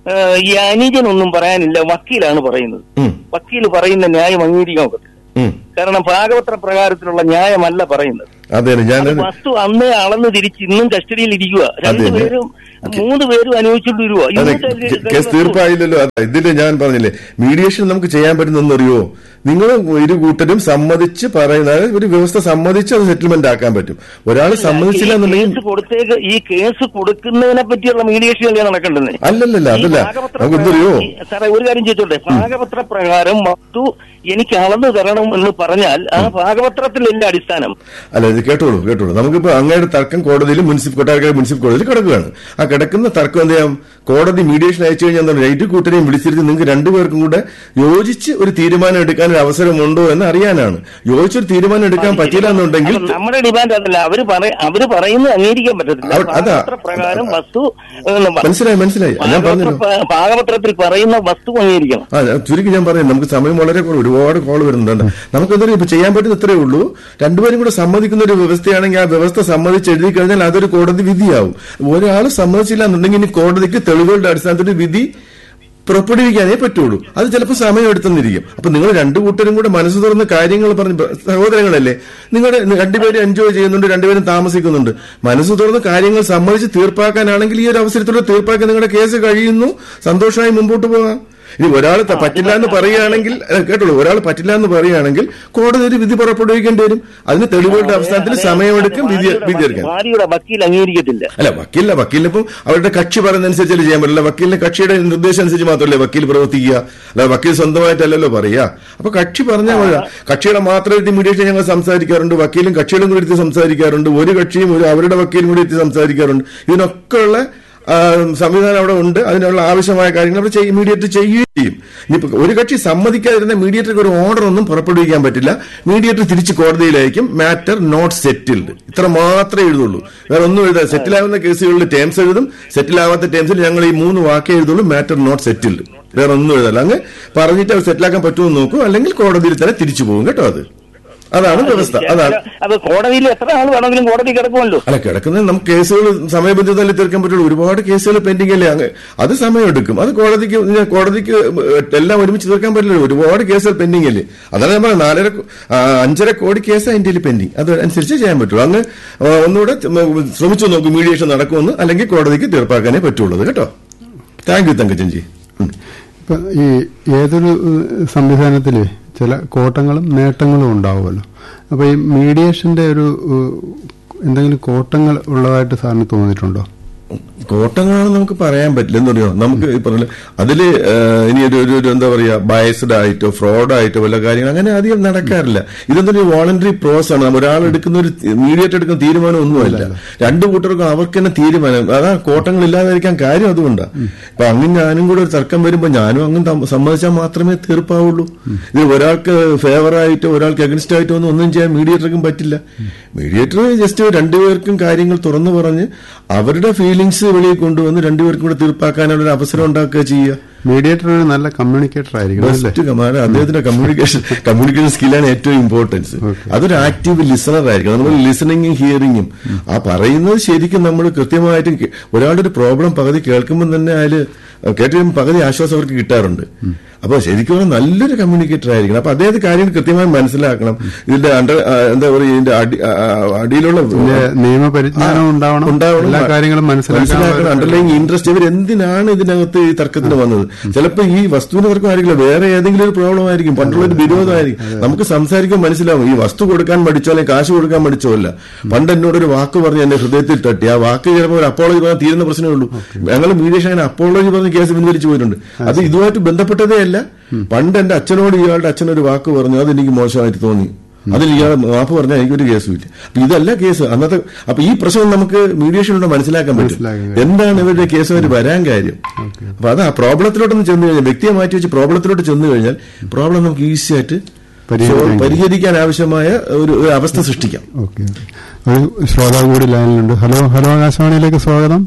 ഏഹ്, ഈ അനുജനൊന്നും പറയാനില്ല വക്കീലാണ് പറയുന്നത് ഉം, വക്കീൽ പറയുന്ന ന്യായം അംഗീകരിക്കാൻ ഒക്കത്തില്ല ഉം. കാരണം ഭാഗവത്ര പ്രകാരത്തിലുള്ള ന്യായമല്ല പറയുന്നത് അതെ ഞാൻ അത് വസ്തു അന്ന് അളന്ന് തിരിച്ച് ഇന്നും കസ്റ്റഡിയിൽ ഇരിക്കുക രണ്ടുപേരും മൂന്ന് പേരും അനുഭവിച്ചുകൊണ്ട് വരുവോ അതെ ഇന്നത്തെ കേ- കേസ് തീർപ്പായില്ലല്ലോ അതെ ഇതില് ഞാൻ പറഞ്ഞില്ലേ മീഡിയേഷൻ നമുക്ക് ചെയ്യാൻ പറ്റുന്നറിയോ നിങ്ങൾ ഇരു കൂട്ടരും സമ്മതിച്ച് പറയുന്ന അതായത് ഒരു വ്യവസ്ഥ സമ്മതിച്ച് അത് സെറ്റിൽമെന്റ് ആക്കാൻ പറ്റും ഒരാൾ സമ്മതിച്ചില്ല ഈ എന്നുണ്ടെങ്കിൽ കേസ് കൊടുത്തേക്ക് ഈ കേസ് കൊടുക്കുന്നതിനെ പറ്റിയുള്ള മീഡിയേഷൻ അല്ലേ നടക്കേണ്ടത് അല്ലല്ലല്ല ഈ അതല്ല ഭാഗപത്ര നമുക്ക് എന്തറിയോ പ്രകാരം- ഈ- സാറേ ഒരു കാര്യം ചോദിച്ചോട്ടെ ഭാഗപത്ര പ്രകാരം വസ്തു എനിക്ക് അളന്നു തരണം എന്ന് പറഞ്ഞാൽ ആ ഭാഗപത്രത്തിലല്ല അടിസ്ഥാനം അല്ല ഇത് കേട്ടോളൂ കേട്ടോളൂ നമുക്കിപ്പോ അങ്ങയുടെ തർക്കം കോടതിയിൽ മുനിസിപ്പൽ കൊട്ടാരക്കര മുനിസിപ്പൽ കോടതിയിൽ കിടക്കുകയാണ് ആ കിടക്കുന്ന തർക്കം എന്ത് ചെയ്യാം കോടതി മീഡിയേഷൻ അയച്ചു കഴിഞ്ഞാൽ എന്താണ് ഇരു കൂട്ടരെയും വിളിച്ചിരുത്തി നിങ്ങൾക്ക് രണ്ടുപേർക്കും കൂടെ യോജിച്ച് ഒരു തീരുമാനം എടുക്കാൻ ഒരു അവസരമുണ്ടോ എന്ന് അറിയാനാണ് യോജിച്ചൊരു തീരുമാനം എടുക്കാൻ പറ്റില്ല എന്നുണ്ടെങ്കിൽ അപ്പൊ നമ്മുടെ ഡിമാൻഡ് അതല്ല അവര് പറ- അവര് പറയുന്നത് അംഗീകരിക്കാൻ പറ്റത്തില്ല അവ- അതാ. ഭാഗപത്ര പ്രകാരം വസ്തു ഏഹ്, മനസ്സിലായി മനസ്സിലായി ഞാൻ പറഞ്ഞല്ലോ ഭാഗപത്ര- ഭാഗപത്രത്തിൽ പറയുന്ന വസ്തു അംഗീകരിക്കണം ആ ഞാൻ ചുരുക്കി ഞാൻ പറയാം നമുക്ക് സമയം വളരെ കുറവ് ഒരുപാട് കോൾ വരുന്നുണ്ട് നമുക്ക് എന്താ ഇപ്പൊ ചെയ്യാൻ പറ്റുന്ന ഇത്രയേ ഉള്ളൂ രണ്ടുപേരും കൂടെ സമ്മതിക്കുന്ന ഒരു വ്യവസ്ഥയാണെങ്കിൽ ആ വ്യവസ്ഥ സമ്മതിച്ച് എഴുതി കഴിഞ്ഞാൽ അതൊരു കോടതി വിധിയാവും ഒരാൾ സമ്മതിച്ചില്ല എന്നുണ്ടെങ്കിൽ ഇനി കോടതിക്ക് തെളിവുകളുടെ അടിസ്ഥാനത്തിൽ ഒരു വിധി പുറപ്പെടുവിക്കാനേ പറ്റുള്ളൂ അത് ചിലപ്പോൾ സമയം എടുത്തെന്നിരിക്കും അപ്പൊ നിങ്ങൾ രണ്ടു കൂട്ടരും കൂടെ മനസ്സ് തുറന്ന് കാര്യങ്ങൾ പറഞ്ഞ് സഹോദരങ്ങളല്ലേ നിങ്ങളുടെ രണ്ടുപേരും എൻജോയ് ചെയ്യുന്നുണ്ട് രണ്ടുപേരും താമസിക്കുന്നുണ്ട് മനസ്സ് തുറന്ന് കാര്യങ്ങൾ സമ്മതിച്ച് തീർപ്പാക്കാനാണെങ്കിൽ ഈ ഒരു അവസരത്തിലൂടെ തീർപ്പാക്കി നിങ്ങളുടെ കേസ് കഴിയുന്നു സന്തോഷമായി മുമ്പോട്ട് പോകാം ഇനി ഒരാൾ ത- പറ്റില്ല എന്ന് പറയുകയാണെങ്കിൽ ഏ, കേട്ടോളൂ ഒരാൾ പറ്റില്ല എന്ന് പറയുകയാണെങ്കിൽ കോടതി ഒരു വിധി പുറപ്പെടുവിക്കേണ്ടി വരും അതിന് തെളിവുകളുടെ അടിസ്ഥാനത്തിൽ സമയമെടുക്കും വിധി വിധി എടുക്കാൻ ഭാര്യയുടെ വക്കീൽ അംഗീകരിക്കത്തില്ല അല്ല വക്കീലില്ല വക്കീലിനിപ്പം അവരുടെ കക്ഷി പറയുന്നതനുസരിച്ചല്ലേ ചെയ്യാൻ പറ്റില്ല വക്കീലിന്റെ കക്ഷിയുടെ നിർദ്ദേശം അനുസരിച്ച് മാത്രമല്ലേ വക്കീൽ പ്രവർത്തിക്കുക അല്ല വക്കീൽ സ്വന്തമായിട്ടല്ലല്ലോ പറയുക അപ്പൊ കക്ഷി പറഞ്ഞാൽ മതി കക്ഷിയുടെ മാത്രം എത്തി മീഡിയേഷൻ ഞങ്ങൾ സംസാരിക്കാറുണ്ട് വക്കീലും കക്ഷികളും കൂടി എടുത്ത് സംസാരിക്കാറുണ്ട് ഒരു കക്ഷിയും ഒരു അവരുടെ വക്കീലും കൂടി എത്തി സംസാരിക്കാറുണ്ട് ഇതിനൊക്കെയുള്ള ആ, സംവിധാനം അവിടെ ഉണ്ട് അതിനുള്ള ആവശ്യമായ കാര്യങ്ങൾ അവർ മീഡിയേറ്റർ ചെയ്യുകയും ചെയ്യും ഇനിയിപ്പോ ഒരു കക്ഷി സമ്മതിക്കാതിരുന്ന മീഡിയേറ്റർക്ക് ഒരു ഓർഡർ ഒന്നും പുറപ്പെടുവിക്കാൻ പറ്റില്ല മീഡിയേറ്റർ തിരിച്ച് കോടതിയിലായിരിക്കും മാറ്റർ നോട്ട് സെറ്റിൽഡ് ഇത്ര മാത്രമേ എഴുതുള്ളൂ വേറെ ഒന്നും എഴുതാ സെറ്റിൽ ആവുന്ന കേസുകളിൽ ടേംസ് എഴുതും സെറ്റിൽ ആവാത്ത ടേംസിൽ ഞങ്ങൾ ഈ മൂന്ന് വാക്കേ എഴുതുള്ളൂ മാറ്റർ നോട്ട് സെറ്റിൽഡ് വേറെ ഒന്നും എഴുതല്ല അങ്ങ് പറഞ്ഞിട്ട് അവർ സെറ്റിലാക്കാൻ പറ്റുമെന്ന് നോക്കും അല്ലെങ്കിൽ കോടതിയിൽ തന്നെ തിരിച്ചു പോകും കേട്ടോ അത് അതാണ് വ്യവസ്ഥ അതാണ് അത് കോടതിയിൽ എത്ര ആൾ വേണമെങ്കിലും കോടതി കിടക്കുമല്ലോ അല്ല കിടക്കുന്നത് നമുക്ക് കേസുകൾ സമയബന്ധിതമല്ലേ തീർക്കാൻ പറ്റുള്ളൂ ഒരുപാട് കേസുകൾ പെൻഡിംഗ് അല്ലേ അങ്ങ് അത് സമയമെടുക്കും അത് കോടതിക്ക് ഇങ്ങനെ കോടതിക്ക് എല്ലാം ഒരുമിച്ച് തീർക്കാൻ പറ്റില്ല ഒരുപാട് കേസുകൾ പെൻഡിംഗ് അല്ലേ അതാണ് ഞാൻ പറഞ്ഞത് നാലര കോ- ആ, അഞ്ചര കോടി കേസ് അതിന്റെ പെൻഡിംഗ് അത് അനുസരിച്ച് ചെയ്യാൻ പറ്റുള്ളൂ അങ്ങ് ആ, ഒന്നുകൂടെ ശ്രമിച്ചു നോക്കും മീഡിയേഷൻ നടക്കുമെന്ന് അല്ലെങ്കിൽ കോടതിക്ക് തീർപ്പാക്കാനേ പറ്റുള്ളൂ കേട്ടോ താങ്ക് യു തങ്കച്ചൻജി ഉം. ഇപ്പൊ ഈ ഏതൊരു ഏഹ്, സംവിധാനത്തില് ചില കോട്ടങ്ങളും നേട്ടങ്ങളും ഉണ്ടാവുമല്ലോ അപ്പൊ ഈ മീഡിയേഷന്റെ ഒരു ഏഹ്, എന്തെങ്കിലും കോട്ടങ്ങൾ ഉള്ളതായിട്ട് സാറിന് തോന്നിയിട്ടുണ്ടോ കോട്ടങ്ങളാണെന്ന് നമുക്ക് പറയാൻ പറ്റില്ല എന്ന് പറയുമോ നമുക്ക് ഈ പറഞ്ഞ അതില് ഏഹ്, ഇനി ഒരു ഒരു- ഒരു എന്താ പറയാ ബയസ്ഡ് ആയിട്ടോ ഫ്രോഡ് ആയിട്ടോ വല്ല കാര്യങ്ങൾ അങ്ങനെ അധികം നടക്കാറില്ല ഇതെന്തൊരു വോളണ്ടറി പ്രോസ് ആണ് നമ്മൾ ഒരാൾ എടുക്കുന്ന ഒരു മീഡിയേറ്റ് എടുക്കുന്ന തീരുമാനം ഒന്നുമല്ല രണ്ടു കൂട്ടർക്കും അവർക്ക് തന്നെ തീരുമാനം അതാ കോട്ടങ്ങൾ ഇല്ലാതിരിക്കാൻ കാര്യം അതുകൊണ്ടാണ് ഇപ്പൊ അങ്ങും ഞാനും കൂടെ ഒരു തർക്കം വരുമ്പോ ഞാനും അങ്ങും തം- സമ്മതിച്ചാൽ മാത്രമേ തീർപ്പാവുള്ളൂ ഇത് ഒരാൾക്ക് ഫേവർ ആയിട്ടോ ഒരാൾക്ക് അഗൻസ്റ്റ് ആയിട്ടോ ഒന്നും ഒന്നും ചെയ്യാൻ മീഡിയേറ്റർക്കും പറ്റില്ല മീഡിയേറ്റർ ജസ്റ്റ് രണ്ടുപേർക്കും കാര്യങ്ങൾ തുറന്നു പറഞ്ഞ് അവരുടെ ഫീലിങ്സ് വെളിയിൽ കൊണ്ടുവന്ന് രണ്ടുപേർക്കും കൂടെ തീർപ്പാക്കാനുള്ള ഒരു അവസരം ഉണ്ടാക്കുക ചെയ്യുക മീഡിയേറ്റർ ഒരു നല്ല കമ്മ്യൂണിക്കേറ്റർ ആയിരിക്കണം അല്ലേ ബെസ്റ്റ് കമാൻഡ് അദ്ദേഹത്തിന്റെ കമ്മ്യൂണിക്കേഷൻ കമ്മ്യൂണിക്കേഷൻ സ്കില്ലാണ് ഏറ്റവും ഇമ്പോർട്ടൻസ് അതൊരു ആക്റ്റീവ് ലിസണർ ആയിരിക്കും നമ്മൾ ലിസണിങ്ങും ഹിയറിങ്ങും ആ പറയുന്നത് ശരിക്കും നമ്മൾ കൃത്യമായിട്ടും കേ- ഒരാളുടെ ഒരു പ്രോബ്ലം പകുതി കേൾക്കുമ്പോൾ തന്നെ അതിൽ കേട്ട് കഴിയുമ്പോൾ പകുതി ആശ്വാസം അവർക്ക് കിട്ടാറുണ്ട് അപ്പൊ ശരിക്കും പറഞ്ഞാൽ നല്ലൊരു കമ്മ്യൂണിക്കേറ്റർ ആയിരിക്കണം അപ്പൊ അദ്ദേഹത്തെ കാര്യങ്ങൾ കൃത്യമായി മനസ്സിലാക്കണം ഇതിന്റെ അണ്ടർ ആ, എന്താ പറയുക ഇതിന്റെ അടി- ആ, ആ, അടിയിലുള്ള ഇതിന്റെ നിയമപരിജ്ഞാനം ഉണ്ടാവണം ഉണ്ടാവണം എല്ലാ കാര്യങ്ങളും മനസ്സിലാക്കാൻ മനസ്സിലാക്കണം അണ്ടർലൈൻ ഇൻട്രസ്റ്റ് ഇവർ എന്തിനാണ് ഇതിനകത്ത് ഈ തർക്കത്തിന് വന്നത് ചിലപ്പോൾ ഈ വസ്തുവിന് തർക്കം ആയിരിക്കില്ല വേറെ ഏതെങ്കിലും ഒരു പ്രോബ്ലം ആയിരിക്കും പണ്ടുള്ള ഒരു വിരോധമായിരിക്കും നമുക്ക് സംസാരിക്കാൻ മനസ്സിലാവും ഈ വസ്തു കൊടുക്കാൻ മടിച്ചോ അല്ലെങ്കിൽ കാശ് കൊടുക്കാൻ മടിച്ചോ അല്ല പണ്ട് എന്നോട് ഒരു വാക്ക് പറഞ്ഞ് എന്റെ ഹൃദയത്തിൽ തട്ടി ആ വാക്ക് ചിലപ്പോൾ ഒരു അപ്പോളജി പറഞ്ഞാൽ തീരുന്ന പ്രശ്നമേ ഉള്ളൂ ഞങ്ങൾ മീഡിയേഷൻ അങ്ങനെ അപ്പോളജി പറഞ്ഞ് കേസ് പിൻവലിച്ചു പോയിട്ടുണ്ട് അത് ഇതുമായിട്ട് ബന്ധപ്പെട്ടതേ അല്ല പണ്ട് എന്റെ അച്ഛനോട് ഇയാളുടെ അച്ഛൻ ഒരു വാക്ക് പറഞ്ഞു അത് എനിക്ക് മോശമായിട്ട് തോന്നി അതിൽ ഇയാൾ മാപ്പ് പറഞ്ഞാൽ എനിക്കൊരു കേസും ഇല്ല അപ്പൊ ഇതല്ല കേസ് അന്നത്തെ അപ്പൊ ഈ പ്രശ്നം നമുക്ക് മീഡിയേഷനിലൂടെ മനസ്സിലാക്കാൻ പറ്റും മനസ്സിലാക്കാൻ എന്താണ് ഇവരുടെ കേസുമായിട്ട് വരാൻ കാര്യം അപ്പൊ അത് ആ പ്രോബ്ലത്തിലോട്ടൊന്ന് ചെന്ന് കഴിഞ്ഞാൽ വ്യക്തിയെ മാറ്റി വെച്ച് പ്രോബ്ലത്തിലോട്ട് ചെന്ന് കഴിഞ്ഞാൽ പ്രോബ്ലം നമുക്ക് ഈസി ആയിട്ട് പരിഹരിക്കാൻ സോ- പരിഹരിക്കാൻ ആവശ്യമായ ഒരു ഒരു അവസ്ഥ സൃഷ്ടിക്കാം ഓക്കെ ഒരു ശ്രോതാവ് കൂടി ലൈനിലുണ്ട് ഹലോ ഹലോ ആകാശവാണിയിലേക്ക് സ്വാഗതം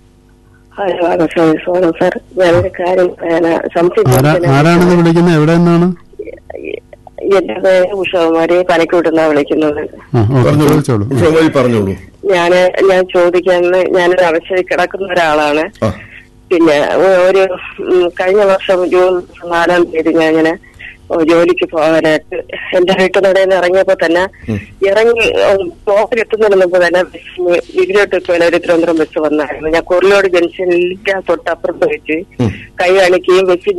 ഹലോ ആകാശവാണി സോണം സാർ ഞാനൊരു കാര്യം പറയാനാ ആരാ ആരാണെന്ന് സംശയം വിളിക്കുന്നത് എവിടെ നിന്നാണ് എന്റെ പേര് ഉഷകുമാരി പനക്കൂട്ടുന്നാ വിളിക്കുന്നത് ആ ഓക്കെ പറഞ്ഞോളൂ ചോദിച്ചോളൂ ഉഷമതി പറഞ്ഞോളൂ ഞാന് ഞാൻ ചോദിക്കാൻ ഞാനൊരു അവശയിൽ കിടക്കുന്ന ഒരാളാണ് ആ പിന്നെ ഒ- ഒരു ഉം, കഴിഞ്ഞ വർഷം ജൂൺ നാലാം തീയതി ഞാൻ ഇങ്ങനെ ജോലിക്ക് പോകാനായിട്ട് എന്റെ വീട്ടിൽ നടന്ന് ഇറങ്ങിയപ്പോ തന്നെ ഇറങ്ങി ബ്ലോക്കിൽ എത്തുന്നതിന് മുമ്പ് തന്നെ ബസ്സിന് ഇതിലോട്ട് ഇപ്പോൾ ഒരു തിരുവനന്തപുരം ബസ് വന്നായിരുന്നു ഞാൻ കുറിലോട് ജംഗ്ഷനിൽ തൊട്ടപ്പുറത്ത് വെച്ച് കൈ കാണിക്കുകയും ബസ്